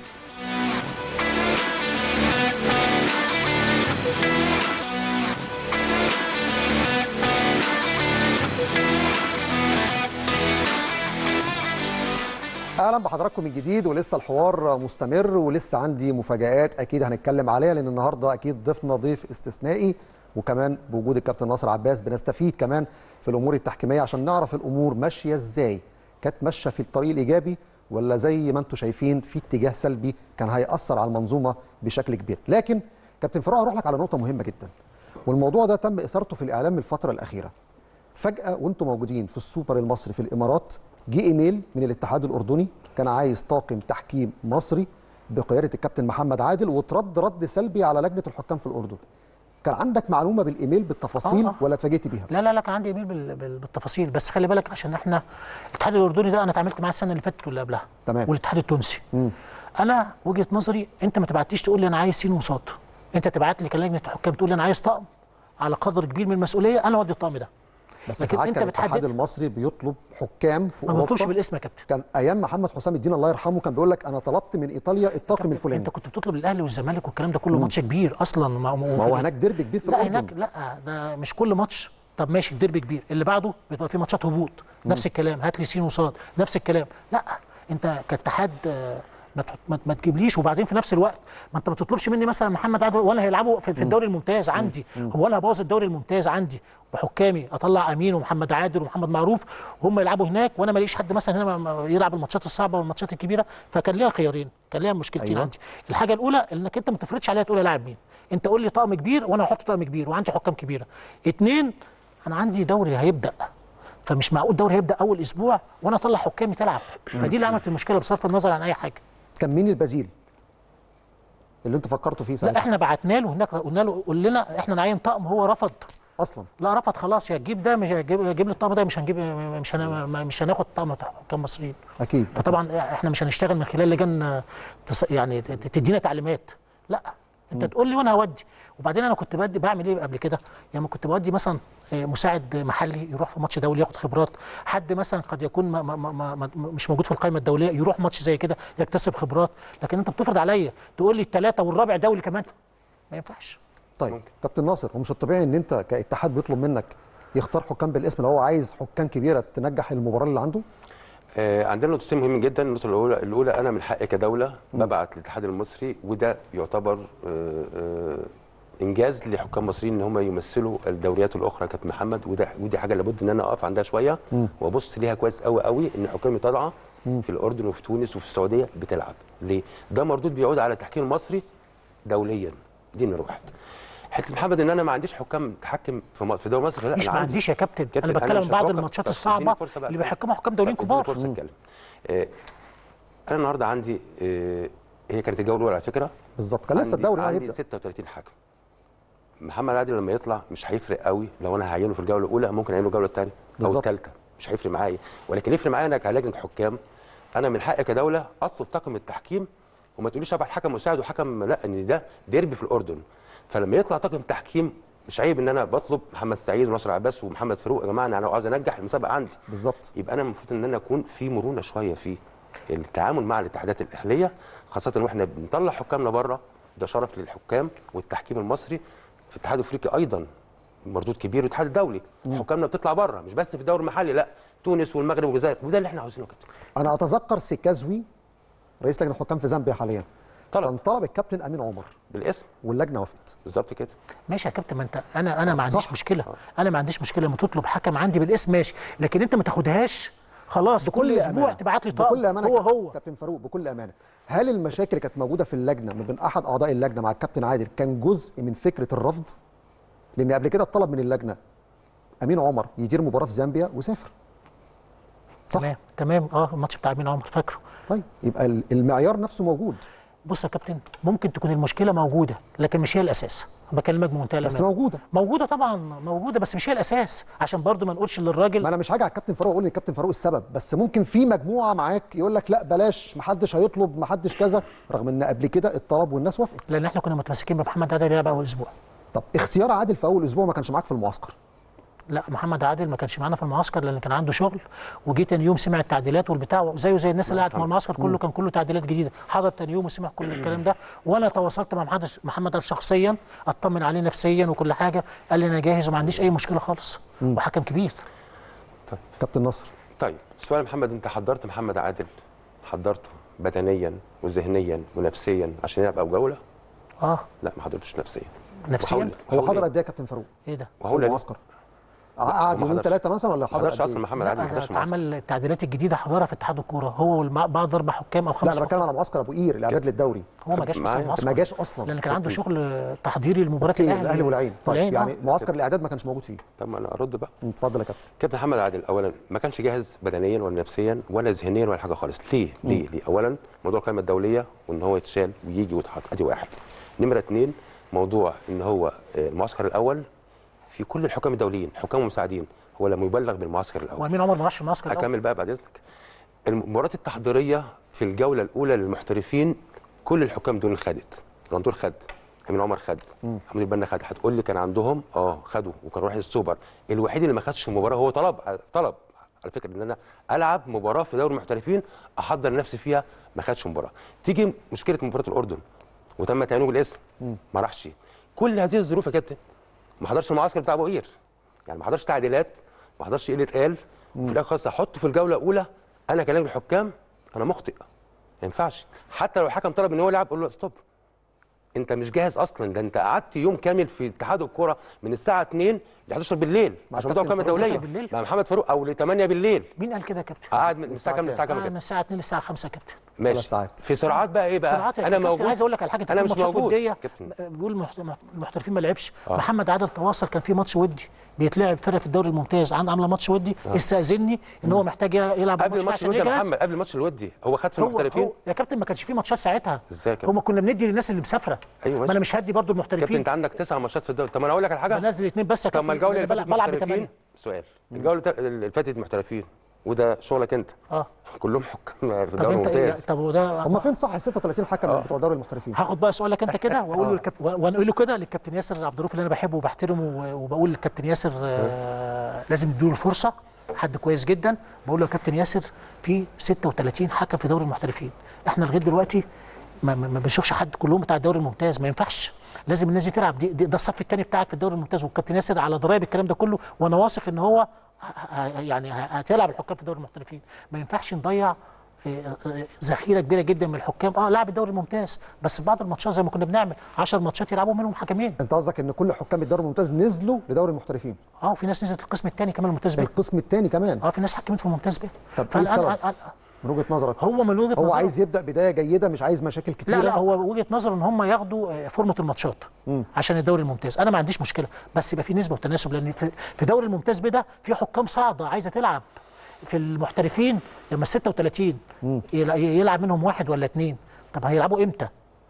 اهلا بحضراتكم من جديد ولسه الحوار مستمر ولسه عندي مفاجآت اكيد هنتكلم عليها لان النهارده اكيد ضيفنا ضيف استثنائي وكمان بوجود الكابتن ناصر عباس بنستفيد كمان في الامور التحكيميه عشان نعرف الامور ماشيه ازاي كانت ماشيه في الطريق الايجابي ولا زي ما انتم شايفين في اتجاه سلبي كان هيأثر على المنظومه بشكل كبير لكن كابتن فراغ هروح لك على نقطه مهمه جدا والموضوع ده تم اثارته في الاعلام الفتره الاخيره فجأة وانتم موجودين في السوبر المصري في الإمارات جه إيميل من الاتحاد الأردني كان عايز طاقم تحكيم مصري بقيادة الكابتن محمد عادل وترد رد سلبي على لجنة الحكام في الأردن كان عندك معلومة بالإيميل بالتفاصيل آه، آه. ولا اتفاجئت بيها؟ لا لا لا كان عندي ايميل بال... بال... بالتفاصيل بس خلي بالك عشان احنا الاتحاد الاردني ده انا اتعاملت معاه السنه اللي فاتت واللي قبلها تمام. والاتحاد التونسي انا وجهه نظري انت ما تبعتليش تقول لي انا عايز سين وصاد انت تبعت لي كلجنه حكام تقول لي انا عايز طقم على قدر كبير من المسؤوليه انا اودي الطقم ده بس لكن ساعات انت كان الاتحاد بتحدد المصري بيطلب حكام في ما بطلبش أوروبا بالاسم يا كابتن كان أيام محمد حسام الدين الله يرحمه كان بيقول لك أنا طلبت من إيطاليا الطاقم كابتن، الفلاني انت كنت بتطلب الاهلي والزمالك والكلام ده كله ماتش كبير اصلا ما, ما هو هناك ديربي كبير في لا الأردن هناك لا ده مش كل ماتش طب ماشي الديربي كبير اللي بعده بيبقى فيه ماتشات هبوط نفس الكلام هات لي سين وصاد نفس الكلام لا انت كاتحاد آه، ما تحط- ما ما تجيبليش وبعدين في نفس الوقت ما انت ما تطلبش مني مثلا محمد عادل وانا هيلعبوا في في الدوري الممتاز عندي هو انا هبوظ الدوري الممتاز عندي بحكامي اطلع امين ومحمد عادل ومحمد معروف وهم يلعبوا هناك وانا ماليش حد مثلا هنا ما- ما يلعب الماتشات الصعبه والماتشات الكبيره فكان ليها خيارين كان ليها مشكلتين أيوة. عندي الحاجه الاولى انك انت ما تفرضش عليا تقول لاعب مين انت قول لي طقم كبير وانا هحط طقم كبير وعندي حكام كبيره اتنين انا عندي دوري هيبدا فمش معقول دوري هيبدا اول اسبوع وانا اطلع حكامي تلعب فدي اللي عملت المشكله بصرف النظر عن اي حاجه كان مين البديل اللي انتوا فكرتوا فيه لا ساعتها احنا بعتنا له هناك قلنا له قول لنا احنا نعين طقم هو رفض أصلا لا رفض خلاص يا تجيب ده مش هجيب جيب لي الطقم ده مش هنجيب مش هن مش هناخد طقم حكام مصريين أكيد فطبعا احنا مش هنشتغل من خلال لجان تص- يعني ت- تدينا تعليمات لا انت تقول لي وانا هودي وبعدين انا كنت بدي بعمل ايه قبل كده يعني كنت بودي مثلا آه، مساعد محلي يروح في ماتش دولي ياخد خبرات حد مثلا قد يكون ما ما ما ما مش موجود في القائمه الدوليه يروح ماتش زي كده يكتسب خبرات لكن انت بتفرض عليا تقول لي الثلاثه والرابع دولي كمان ما ينفعش طيب كابتن ناصر هو مش الطبيعي ان انت كاتحاد بيطلب منك يختار حكام بالاسم لو هو عايز حكام كبيره تنجح المباراه اللي عنده آه، عندنا نقطتين مهمين جدا النقطه الاولى الاولى انا من حقي كدوله ببعت للاتحاد المصري وده يعتبر آه، آه، انجاز لحكام مصريين ان هم يمثلوا الدوريات الاخرى كابتن محمد وده ودي حاجه لابد ان انا اقف عندها شويه وابص ليها كويس قوي قوي ان حكامي طالعه في الاردن وفي تونس وفي السعوديه بتلعب ليه ده مردود بيعود على التحكيم المصري دوليا دي نمره واحد حته محمد ان انا ما عنديش حكام تحكم في م- في دوري مصر لا مش أنا ما عندي. عنديش يا كابتن, كابتن، انا بتكلم مش بعض هتوقف. الماتشات طب الصعبه اديني فرصة بقى. اللي بيحكموا حكام دوليين طب اديني كبار فرصه اتكلم آه، انا النهارده عندي آه، هي كانت الجوله الاولى على فكره بالظبط كان لسه عندي- الدوري عندي هيبدا 36 حكم محمد عادل لما يطلع مش هيفرق قوي لو انا هعينه في الجوله الاولى ممكن اعينه الجوله الثانيه او بالظبط. الثالثه مش هيفرق معايا ولكن يفرق معايا انا كلجنه حكام انا من حقي كدوله اطلب طاقم التحكيم وما تقوليش ابعت حكم مساعد وحكم لا ان ده ديربي في الاردن فلما يطلع طاقم تحكيم مش عيب ان انا بطلب محمد سعيد ونصر عباس ومحمد فاروق يا جماعه انا عاوز انجح المسابقه عندي بالظبط يبقى انا المفروض ان انا اكون في مرونه شويه في التعامل مع الاتحادات الاهليه خاصه واحنا بنطلع حكامنا بره ده شرف للحكام والتحكيم المصري في الاتحاد الافريقي ايضا مردود كبير والاتحاد الدولي حكامنا بتطلع بره مش بس في الدوري المحلي لا تونس والمغرب والجزائر وده اللي احنا عاوزينه يا كابتن انا اتذكر سيكازوي رئيس لجنه الحكام في زامبيا حاليا طلب. كان طلب الكابتن امين عمر بالاسم واللجنه وافقت بالظبط كده ماشي يا كابتن ما انت انا انا ما عنديش صح. مشكله انا ما عنديش مشكله لما تطلب حكم عندي بالاسم ماشي لكن انت ما تاخدهاش خلاص كل اسبوع أمانة. تبعت لي طاقم بكل امانه هو كابتن- هو كابتن فاروق بكل امانه هل المشاكل اللي كانت موجوده في اللجنه ما بين احد اعضاء اللجنه مع الكابتن عادل كان جزء من فكره الرفض لان قبل كده الطلب من اللجنه امين عمر يدير مباراه في زامبيا وسافر صح تمام تمام اه الماتش بتاع امين عمر فاكره طيب يبقى ال- المعيار نفسه موجود بص يا كابتن ممكن تكون المشكله موجوده لكن مش هي الاساس بكلمك بمنتهى بس الأمانة. موجوده موجوده طبعا موجوده بس مش هي الاساس عشان برضو ما نقولش للراجل ما انا مش هاجي على الكابتن فاروق اقول للكابتن فاروق السبب بس ممكن في مجموعه معاك يقول لك لا بلاش محدش هيطلب محدش كذا رغم ان قبل كده الطلب والناس وافقت لان احنا كنا متمسكين بمحمد عادل يلعب اول اسبوع طب اختيار عادل في اول اسبوع ما كانش معاك في المعسكر لا محمد عادل ما كانش معانا في المعسكر لان كان عنده شغل وجي تاني يوم سمع التعديلات والبتاع زيه زي الناس اللي قاعده مع المعسكر كله كان كله تعديلات جديده حضر تاني يوم وسمع كل الكلام ده وانا تواصلت مع محمد محمد عادل شخصيا اطمن عليه نفسيا وكل حاجه قال لي انا جاهز وما عنديش اي مشكله خالص وحكم كبير كابتن نصر طيب سؤال يا محمد انت حضرت محمد عادل حضرته بدنيا وذهنيا ونفسيا عشان يلعب او جوله اه لا ما حضرتوش نفسيا نفسيا وهقول- هو هقول حضر إيه؟ قد ايه يا كابتن فاروق ايه ده وهقول في إيه؟ المعسكر قعد ما يومين حضرش. ثلاثه مثلا ولا ما حضر حضرش قد إيه؟ اصلا محمد عادل ما لا حضرش ده المعسكر. عمل التعديلات الجديده حضرها في اتحاد الكوره هو والمع- بعض اربع حكام او لا خمس انا بتكلم حكام على معسكر ابو قير الاعداد للدوري هو ما جاش اصلا معايا. المعسكر ما جاش اصلا لان كان عنده شغل تحضيري لمباراه اوكي الاهلي الاهلي والعين طيب والعين، يعني آه. معسكر الاعداد ما كانش موجود فيه طب ما انا ارد بقى اتفضل يا كابتن كابتن محمد عادل اولا ما كانش جاهز بدنيا ولا نفسيا ولا ذهنيا ولا حاجه خالص ليه ليه ليه اولا موضوع القائمه الدوليه وان هو يتشال ويجي ويتحط ادي واحد نمره اثنين موضوع ان هو آه، المعسكر الاول في كل الحكام الدوليين حكام ومساعدين هو لم يبلغ بالمعسكر الاول وامين عمر ما راحش المعسكر الأول. اكمل بقى بعد اذنك المباراه التحضيريه في الجوله الاولى للمحترفين كل الحكام دول خدت رندور خد امين عمر خد محمود البنا خد هتقول لي كان عندهم اه خدوا وكان رايح السوبر الوحيد اللي ما خدش المباراه هو طلب طلب على فكره ان انا العب مباراه في دوري المحترفين احضر نفسي فيها ما خدش مباراه تيجي مشكله مباراه الاردن وتم تعيينه بالاسم ما راحش كل هذه الظروف يا كابتن ما حضرش المعسكر بتاع ابو قير يعني ما حضرش تعديلات ما حضرش ايه اللي اتقال في الاخر خالص احطه في الجوله الاولى انا كلاعب الحكام انا مخطئ ما ينفعش حتى لو الحكم طلب ان هو يلعب قول له ستوب انت مش جاهز اصلا ده انت قعدت يوم كامل في اتحاد الكوره من الساعه 2 ل 11 بالليل مع عشان موضوع كابتن القائمه فاروق الدوليه بالليل؟ مع محمد فاروق او ل 8 بالليل مين قال كده يا كابتن؟ قعد من الساعه كام للساعه كام آه كده من الساعه 2 للساعه 5 يا كابتن ماشي ثلاث ساعات. في سرعات بقى ايه بقى سرعات يا انا كابتن، موجود عايز اقول لك على حاجه انا مش ماتشات موجود وديه كابتن بيقول المحت- المحترفين ما لعبش محمد عادل تواصل كان في ماتش ودي بيتلعب فرقه في الدوري الممتاز عند عامله ماتش ودي استاذني ان هو محتاج يلعب قبل الماتش ده الماتش عشان الودي يا يجهز محمد قبل الماتش الودي هو خد في هو المحترفين هو يا كابتن ما كانش في ماتشات ساعتها ازاي يا كابتن؟ هم كنا بندي للناس اللي مسافره أيوة ما ماشي. انا مش هدي برضو كابتن المحترفين انت عندك تسع ماتشات في الدوري طب ما انا اقول لك على حاجه بنزل اثنين بس يا طب ما كابتن الجوله أنا اللي بلعب فاتت بلعب محترفين بثمانيه سؤال الجوله اللي فاتت محترفين وده شغلك انت اه كلهم حكام في طب الدوري انت الممتاز طب وده هم فين صح ال 36 حكم آه. بتوع دوري المحترفين هاخد بقى سؤالك انت كده واقول له الكاب... واقول له كده للكابتن ياسر عبد الرؤوف اللي انا بحبه وبحترمه و- وبقول للكابتن ياسر آه لازم نديله الفرصه حد كويس جدا بقول له يا كابتن ياسر في 36 حكم في دوري المحترفين احنا لغايه دلوقتي ما, ما ما بنشوفش حد كلهم بتاع الدوري الممتاز ما ينفعش لازم الناس دي تلعب دي, دي ده الصف الثاني بتاعك في الدوري الممتاز والكابتن ياسر على درايه بالكلام ده كله وانا واثق ان هو ه- ه- يعني ه- هتلعب الحكام في دوري المحترفين ما ينفعش نضيع آه، آه، ذخيره كبيره جدا من الحكام اه لاعب الدوري الممتاز بس في بعض الماتشات زي ما كنا بنعمل 10 ماتشات يلعبوا منهم حكمين انت قصدك ان كل حكام الدوري الممتاز نزلوا لدوري المحترفين اه وفي ناس نزلت القسم الثاني كمان الممتاز بيه القسم الثاني كمان اه في ناس حكمت في الممتاز بيه طب ايه فالآن- السبب؟ آه، آه، من وجهه نظرك هو من وجهه هو نظره عايز يبدا بدايه جيده مش عايز مشاكل كتيره لا لا هو وجهه نظره ان هم ياخدوا آه، فورمه الماتشات عشان الدوري الممتاز انا ما عنديش مشكله بس يبقى في نسبه وتناسب لان في في دوري الممتاز بيه ده في حكام صاعده عايزه تلعب في المحترفين لما 36 يلع- يلعب منهم واحد ولا اثنين طب هيلعبوا امتى؟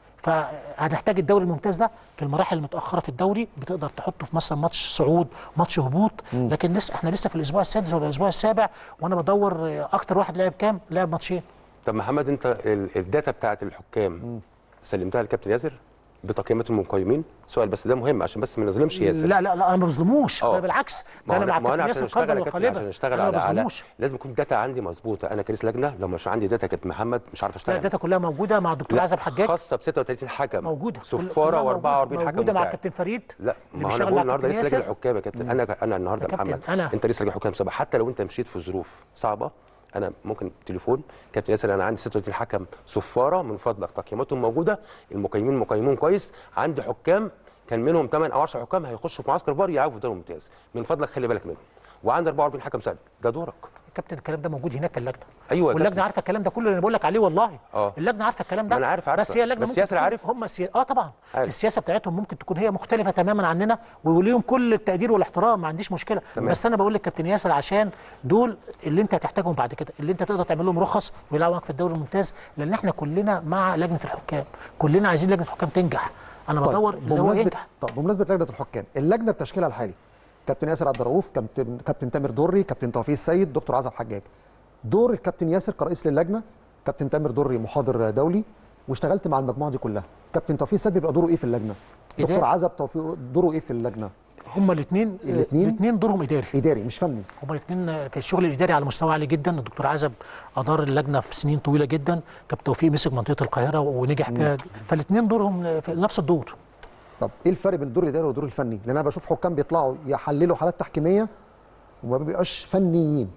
فهنحتاج الدوري الممتاز ده في المراحل المتاخره في الدوري بتقدر تحطه في مثلا ماتش صعود ماتش هبوط لكن لسه احنا لسه في الاسبوع السادس ولا الاسبوع السابع وانا بدور آه، اكتر واحد لعب كام؟ لعب ماتشين طب محمد انت ال- الداتا بتاعت الحكام سلمتها للكابتن ياسر بتقييمات المقيمين سؤال بس ده مهم عشان بس ما نظلمش ياسر لا لا لا انا ما بظلموش اه. انا بالعكس ما ده انا هو مع ما الكابتن انا ياسر عشان اشتغل قلبا يا كابتن وقالبا عشان اشتغل انا على ما على بظلموش لازم يكون الداتا عندي مظبوطه انا كرئيس لجنه لو مش عندي داتا كابتن محمد مش عارف لا اشتغل الداتا كلها موجوده مع الدكتور لا، عزب حجاج خاصه ب 36 حكم موجوده صفاره كلها و44 موجودة. حكم موجوده مع مساعد. الكابتن فريد لا اللي ما هو انا بيشتغل بقول مع النهارده الكابتن لسه لجنه ياسر. الحكام يا كابتن انا انا النهارده يا كابتن، محمد أنا- انت لسه لجنه حكام سبعه حتى لو انت مشيت في ظروف صعبه انا ممكن تليفون كابتن ياسر انا عندي 36 حكم صفاره من فضلك تقييماتهم موجوده المقيمين مقيمون كويس عندي حكام كان منهم 8 او 10 حكام هيخشوا في معسكر بار يلعبوا في الدوري الممتاز من فضلك خلي بالك منهم وعندي 44 حكم مساعد ده دورك كابتن الكلام ده موجود هناك في اللجنه أيوة يا واللجنه كابتن. عارفه الكلام ده كله اللي انا بقول لك عليه والله آه. اللجنه عارفه الكلام ده ما أنا عارف- عارفة. بس هي اللجنه بس ممكن ياسر تكون- عارف؟ هم سي... اه طبعا عارف. السياسه بتاعتهم ممكن تكون هي مختلفه تماما عننا وليهم كل التقدير والاحترام ما عنديش مشكله تمام. بس انا بقول لك كابتن ياسر عشان دول اللي انت هتحتاجهم بعد كده اللي انت تقدر تعمل لهم رخص ويلعبوا معاك في الدوري الممتاز لان احنا كلنا مع لجنه الحكام كلنا عايزين لجنه الحكام تنجح انا بدور اللي هو بمناسبة ينجح طب بمناسبة لجنة الحكام اللجنة بتشكيلها الحالي كابتن ياسر عبد الرؤوف كابتن كابتن تامر دري كابتن توفيق السيد دكتور عزب حجاج دور الكابتن ياسر كرئيس للجنة كابتن تامر دري محاضر دولي واشتغلت مع المجموعة دي كلها كابتن توفيق السيد بيبقى دوره ايه في اللجنة إيه ده؟ دكتور عزب توفيق دوره ايه في اللجنة هما الاثنين الاتنين؟ الاثنين دورهم اداري اداري مش فني هما الاثنين في الشغل الاداري على مستوى عالي جدا الدكتور عزب ادار اللجنه في سنين طويله جدا كابتن توفيق مسك منطقه القاهره ونجح فيها فالاثنين دورهم في نفس الدور طب ايه الفرق بين الدور الاداري والدور الفني لان انا بشوف حكام بيطلعوا يحللوا حالات تحكيمية وما بيبقاش فنيين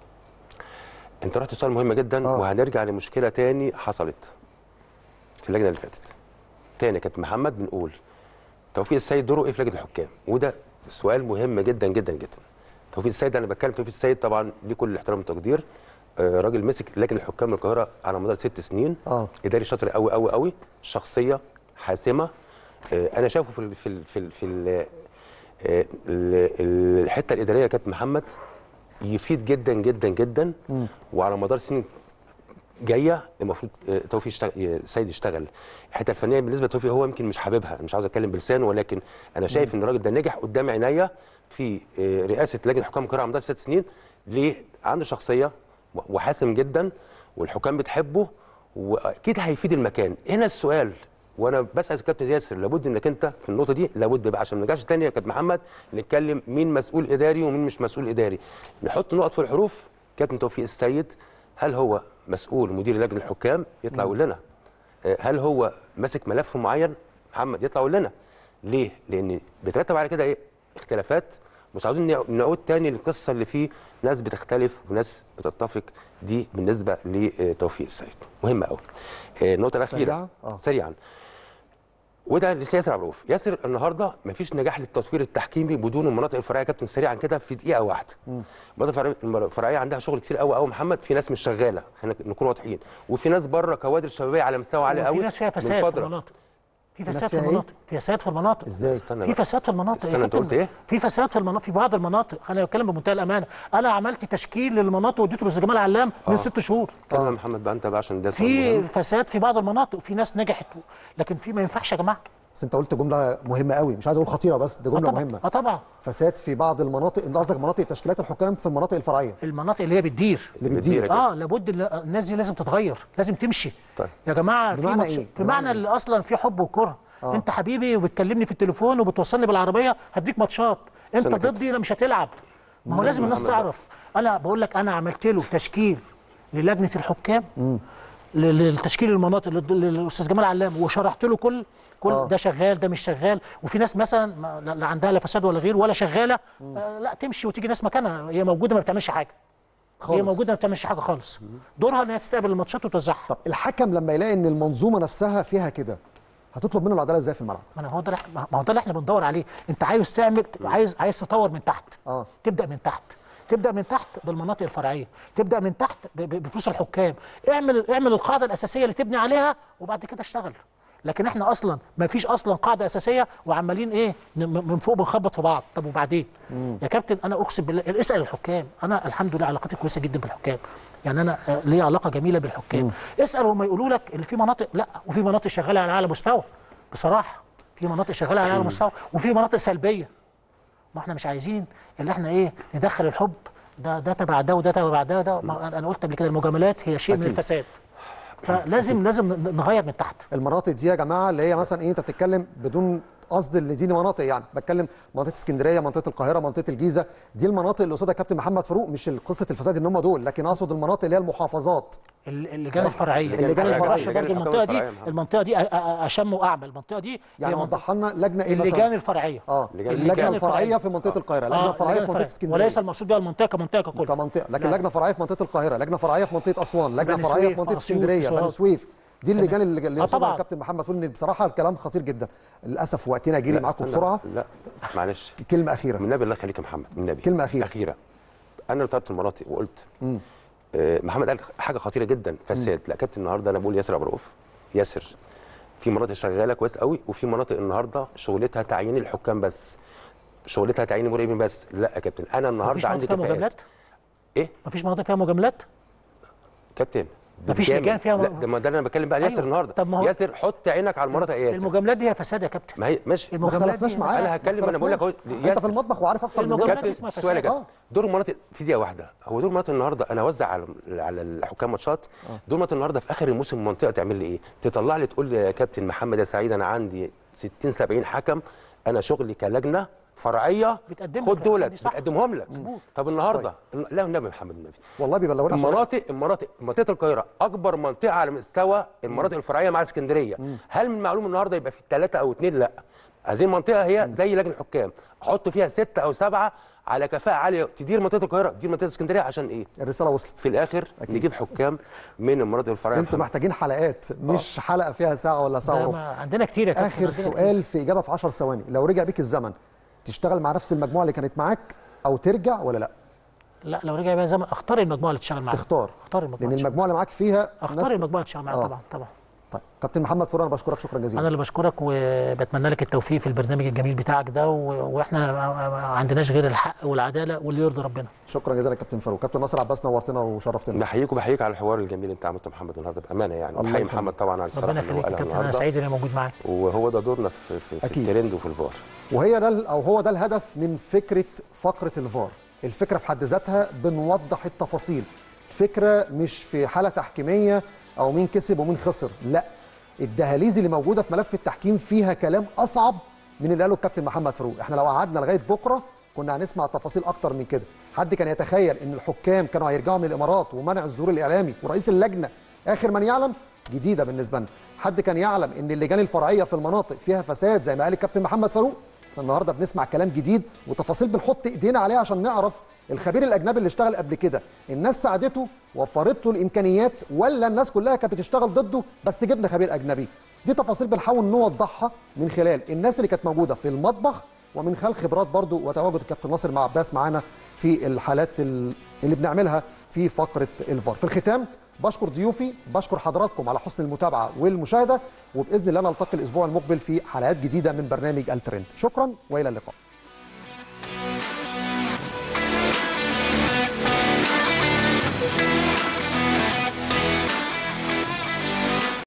انت رحت سؤال مهم جدا آه. وهنرجع لمشكله تاني حصلت في اللجنه اللي فاتت تاني كابتن محمد بنقول توفيق السيد دوره ايه في لجنه الحكام وده سؤال مهم جدا جدا جدا توفيق السيد انا بتكلم توفيق السيد طبعا ليه كل الاحترام والتقدير آه راجل مسك لجنه الحكام القاهره على مدار ست سنين اه اداري شاطر قوي قوي قوي شخصيه حاسمه آه، انا شايفه في ال في ال في ال في ال آه، ال- الحته الاداريه كانت محمد يفيد جدا جدا جدا وعلى مدار سنين جايه المفروض آه، توفيق يشتغل آه، سيد يشتغل الحته الفنيه بالنسبه لتوفيق هو يمكن مش حاببها أنا مش عاوز اتكلم بلسانه ولكن انا شايف ان الراجل ده نجح قدام عينيا في آه، رئاسه لجنه حكام القاهره على مدار ست سنين ليه عنده شخصيه وحاسم جدا والحكام بتحبه واكيد هيفيد المكان هنا السؤال وانا بسال الكابتن ياسر لابد انك انت في النقطه دي لابد بقى عشان ما نرجعش تاني يا كابتن محمد نتكلم مين مسؤول اداري ومين مش مسؤول اداري نحط نقط في الحروف كابتن توفيق السيد هل هو مسؤول مدير لجنه الحكام يطلع يقول لنا آه، هل هو ماسك ملف معين محمد يطلع يقول لنا ليه لان بيترتب على كده ايه اختلافات مش عاوزين نع- نعود تاني للقصه اللي فيه ناس بتختلف وناس بتتفق دي بالنسبه لتوفيق السيد مهمه قوي آه، النقطه الاخيره سريعة؟ آه. سريعا وده لسه ياسر عبد الرؤوف ياسر النهارده مفيش نجاح للتطوير التحكيمي بدون المناطق الفرعيه يا كابتن سريعا كده في دقيقه واحده المناطق الفرعية- الفرعيه عندها شغل كتير قوي قوي محمد في ناس مش شغاله خلينا نكون واضحين وفي ناس بره كوادر شبابيه على مستوى عالي قوي في ناس فيها من فساد في فترة. المناطق في ناس فساد في فيها إيه؟ المناطق في فساد في المناطق ازاي استنى في بقى. فساد في المناطق يا استنى، أنت كابتن. قلت إيه؟ في فساد في المناطق في بعض المناطق انا بتكلم بمنتهى الامانه انا عملت تشكيل للمناطق واديته للأستاذ جمال علام من آه. ست شهور اتكلم يا محمد بقى انت بقى عشان ده سؤال في مهم. فساد في بعض المناطق وفي ناس نجحت لكن في ما ينفعش يا جماعه بس انت قلت جمله مهمه قوي مش عايز اقول خطيره بس دي اه جمله طبعا مهمه اه طبعا فساد في بعض المناطق انت قصدك مناطق تشكيلات الحكام في المناطق الفرعيه المناطق اللي هي بتدير اللي بتدير بتدير كده. اه لابد ال- الناس دي لازم تتغير لازم تمشي طيب. يا جماعه في بمعنى ماتش إيه؟ في بمعنى معنى اللي اصلا في حب وكره آه. انت حبيبي وبتكلمني في التليفون وبتوصلني بالعربيه هديك ماتشات انت استنى كده. ضدي لا مش هتلعب ما هو لازم الناس محمد بقى. تعرف انا بقول لك انا عملت له تشكيل للجنه الحكام ل- لتشكيل المناطق للد- للاستاذ جمال علام وشرحت له كل كل آه. ده شغال ده مش شغال وفي ناس مثلا ما- لا لا عندها لا فساد ولا غير ولا شغاله آه لا تمشي وتيجي ناس مكانها هي موجوده ما بتعملش حاجه هي خالص. موجوده ما بتعملش حاجه خالص دورها ان هي تستقبل الماتشات وتوزعها طب الحكم لما يلاقي ان المنظومه نفسها فيها كده هتطلب منه العداله ازاي في الملعب ما أنا هو ده اللي- ما هو ده اللي احنا بندور عليه انت عايز تعمل عايز عايز تطور من تحت اه تبدا من تحت تبدا من تحت بالمناطق الفرعيه تبدا من تحت ب- ب- بفلوس الحكام اعمل اعمل القاعده الاساسيه اللي تبني عليها وبعد كده اشتغل لكن احنا اصلا ما فيش اصلا قاعده اساسيه وعمالين ايه ن- م- من فوق بنخبط في بعض طب وبعدين يا كابتن انا اقسم بالله اسال الحكام انا الحمد لله علاقتي كويسه جدا بالحكام يعني انا آه، ليا علاقه جميله بالحكام اسال هم يقولوا لك اللي في مناطق لا وفي مناطق شغاله على اعلى مستوى بصراحه في مناطق شغاله على اعلى مستوى وفي مناطق سلبيه ما احنا مش عايزين اللي احنا ايه ندخل الحب ده ده تبع ده وده تبع ده ده ما انا قلت قبل كده المجاملات هي شيء من أكيد. الفساد فلازم لازم ن- نغير من تحت المناطق دي يا جماعه اللي هي مثلا ايه انت بتتكلم بدون قصد اللي دي مناطق يعني بتكلم منطقه اسكندريه منطقه القاهره منطقه الجيزه دي المناطق اللي قصدها كابتن محمد فاروق مش قصه الفساد ان هم دول لكن اقصد المناطق اللي هي المحافظات ال- اللجان الفرعيه اللجان عشان الفرعية. برشا برضو اللجان المنطقه دي الفرعية محمد. المنطقه دي أ- أ- اشم واعمى المنطقه دي يعني هي منطقة وضحها لنا لجنه ايه اللجان مثلا الفرعيه اه اللجان اللجنه الفرعية. الفرعيه في منطقه القاهره اللجنه آه، الفرعيه في منطقه الفرعية. اسكندريه وليس المقصود بها المنطقه كمنطقه ككل كمنطقه لكن نعم. لجنه فرعيه في منطقه القاهره لجنه فرعيه في منطقه اسوان لجنه بني فرعيه سويف، في منطقه أسيوط، اسكندريه سوهاج. بني سويف دي اللجان اللي اللي آه، يقصدها طبعا. الكابتن محمد فاروق ان بصراحه الكلام خطير جدا للاسف وقتنا جري لا، معاكم استنى. بسرعه لا معلش كلمه اخيره من النبي الله يخليك يا محمد من النبي كلمة أخيرة. اخيره انا اللي طلبت المناطق وقلت آه محمد قال حاجه خطيره جدا فساد لا كابتن النهارده انا بقول ياسر ابو رؤوف ياسر في مناطق شغاله كويس قوي وفي مناطق النهارده شغلتها تعيين الحكام بس شغلتها تعيين المراقبين بس لا يا كابتن انا مفيش النهارده مناطق عندي فيها كفاءات مجاملات ايه مفيش مناطق فيها مجاملات كابتن مفيش بالكامل. لجان فيها م- لا ده ما ده اللي انا بتكلم بقى ياسر أيوة. النهارده طب ما هو- ياسر حط عينك على المناطق يا ياسر المجاملات دي هي فساد يا كابتن ما هي ماشي ما المجاملات اختلفناش دي معاك أنا هتكلم، ما أنا بقول لك أهو، اختلفناش. انت ياسر. في المطبخ وعارف اكتر من المجاملات كده دي كابتن اسمها سؤال يا فساد. كابتن دور المناطق في دقيقه واحده هو دور المناطق النهارده انا اوزع على على الحكام ماتشات دور المناطق النهارده في اخر الموسم المنطقه تعمل لي ايه؟ تطلع لي تقول لي يا كابتن محمد يا سعيد انا عندي 60 70 حكم انا شغلي كلجنه فرعيه بتقدم خد لك دولت دي صح. بتقدمهم لك مظبوط. طب النهارده لا النبي محمد النبي والله بيبلغونا عشان- المناطق المناطق منطقه القاهره اكبر منطقه على مستوى المناطق الفرعيه مع اسكندريه هل من معلوم النهارده يبقى في ثلاثه او اثنين لا هذه المنطقه هي زي لجنه الحكام احط فيها سته او سبعه على كفاءه عاليه تدير منطقه القاهره تدير منطقه اسكندريه عشان ايه الرساله وصلت في الاخر أكيد. نجيب حكام من المناطق الفرعيه انتوا محتاجين حلقات مش حلقه فيها ساعه ولا ساعه ده وربع ما عندنا كتير يا كابتن اخر عندنا كتير. سؤال في اجابه في 10 ثواني لو رجع بيك الزمن تشتغل مع نفس المجموعه اللي كانت معاك او ترجع ولا لا لا لو رجع بقى زمن اختار المجموعه اللي تشتغل معاها تختار اختار المجموعه لان اللي تشتغل- المجموعه اللي معاك فيها اختار ناس- المجموعه اللي تشتغل معاها آه. طبعا طبعا طيب كابتن محمد فوران انا بشكرك شكرا جزيلا انا اللي بشكرك وبتمنى لك التوفيق في البرنامج الجميل بتاعك ده و... واحنا ما ما- ما عندناش غير الحق والعداله واللي يرضي ربنا شكرا جزيلا كابتن فاروق كابتن ناصر عباس نورتنا وشرفتنا بحييك وبحييك على الحوار الجميل اللي انت عملته محمد النهارده بامانه يعني الله بحيي يخليك. محمد طبعا على الصراحه ربنا اللي هو يخليك يا قالها كابتن انا النهارده سعيد اني موجود معاك وهو ده دورنا في في, في أكيد. الترند وفي الفار وهي ده ال- او هو ده الهدف من فكره فقره الفار الفكره في حد ذاتها بنوضح التفاصيل فكره مش في حاله تحكيميه او مين كسب ومين خسر لا الدهاليز اللي موجوده في ملف التحكيم فيها كلام اصعب من اللي قاله الكابتن محمد فاروق احنا لو قعدنا لغايه بكره كنا هنسمع تفاصيل اكتر من كده حد كان يتخيل ان الحكام كانوا هيرجعوا من الامارات ومنع الظهور الاعلامي ورئيس اللجنه اخر من يعلم جديده بالنسبه لنا حد كان يعلم ان اللجان الفرعيه في المناطق فيها فساد زي ما قال الكابتن محمد فاروق النهارده بنسمع كلام جديد وتفاصيل بنحط ايدينا عليها عشان نعرف الخبير الاجنبي اللي اشتغل قبل كده الناس ساعدته وفرت له الامكانيات ولا الناس كلها كانت بتشتغل ضده بس جبنا خبير اجنبي دي تفاصيل بنحاول نوضحها من خلال الناس اللي كانت موجوده في المطبخ ومن خلال خبرات برضو وتواجد الكابتن ناصر مع عباس معانا في الحالات ال- اللي بنعملها في فقره الفار في الختام بشكر ضيوفي بشكر حضراتكم على حسن المتابعه والمشاهده وباذن الله نلتقي الاسبوع المقبل في حلقات جديده من برنامج الترند شكرا والى اللقاء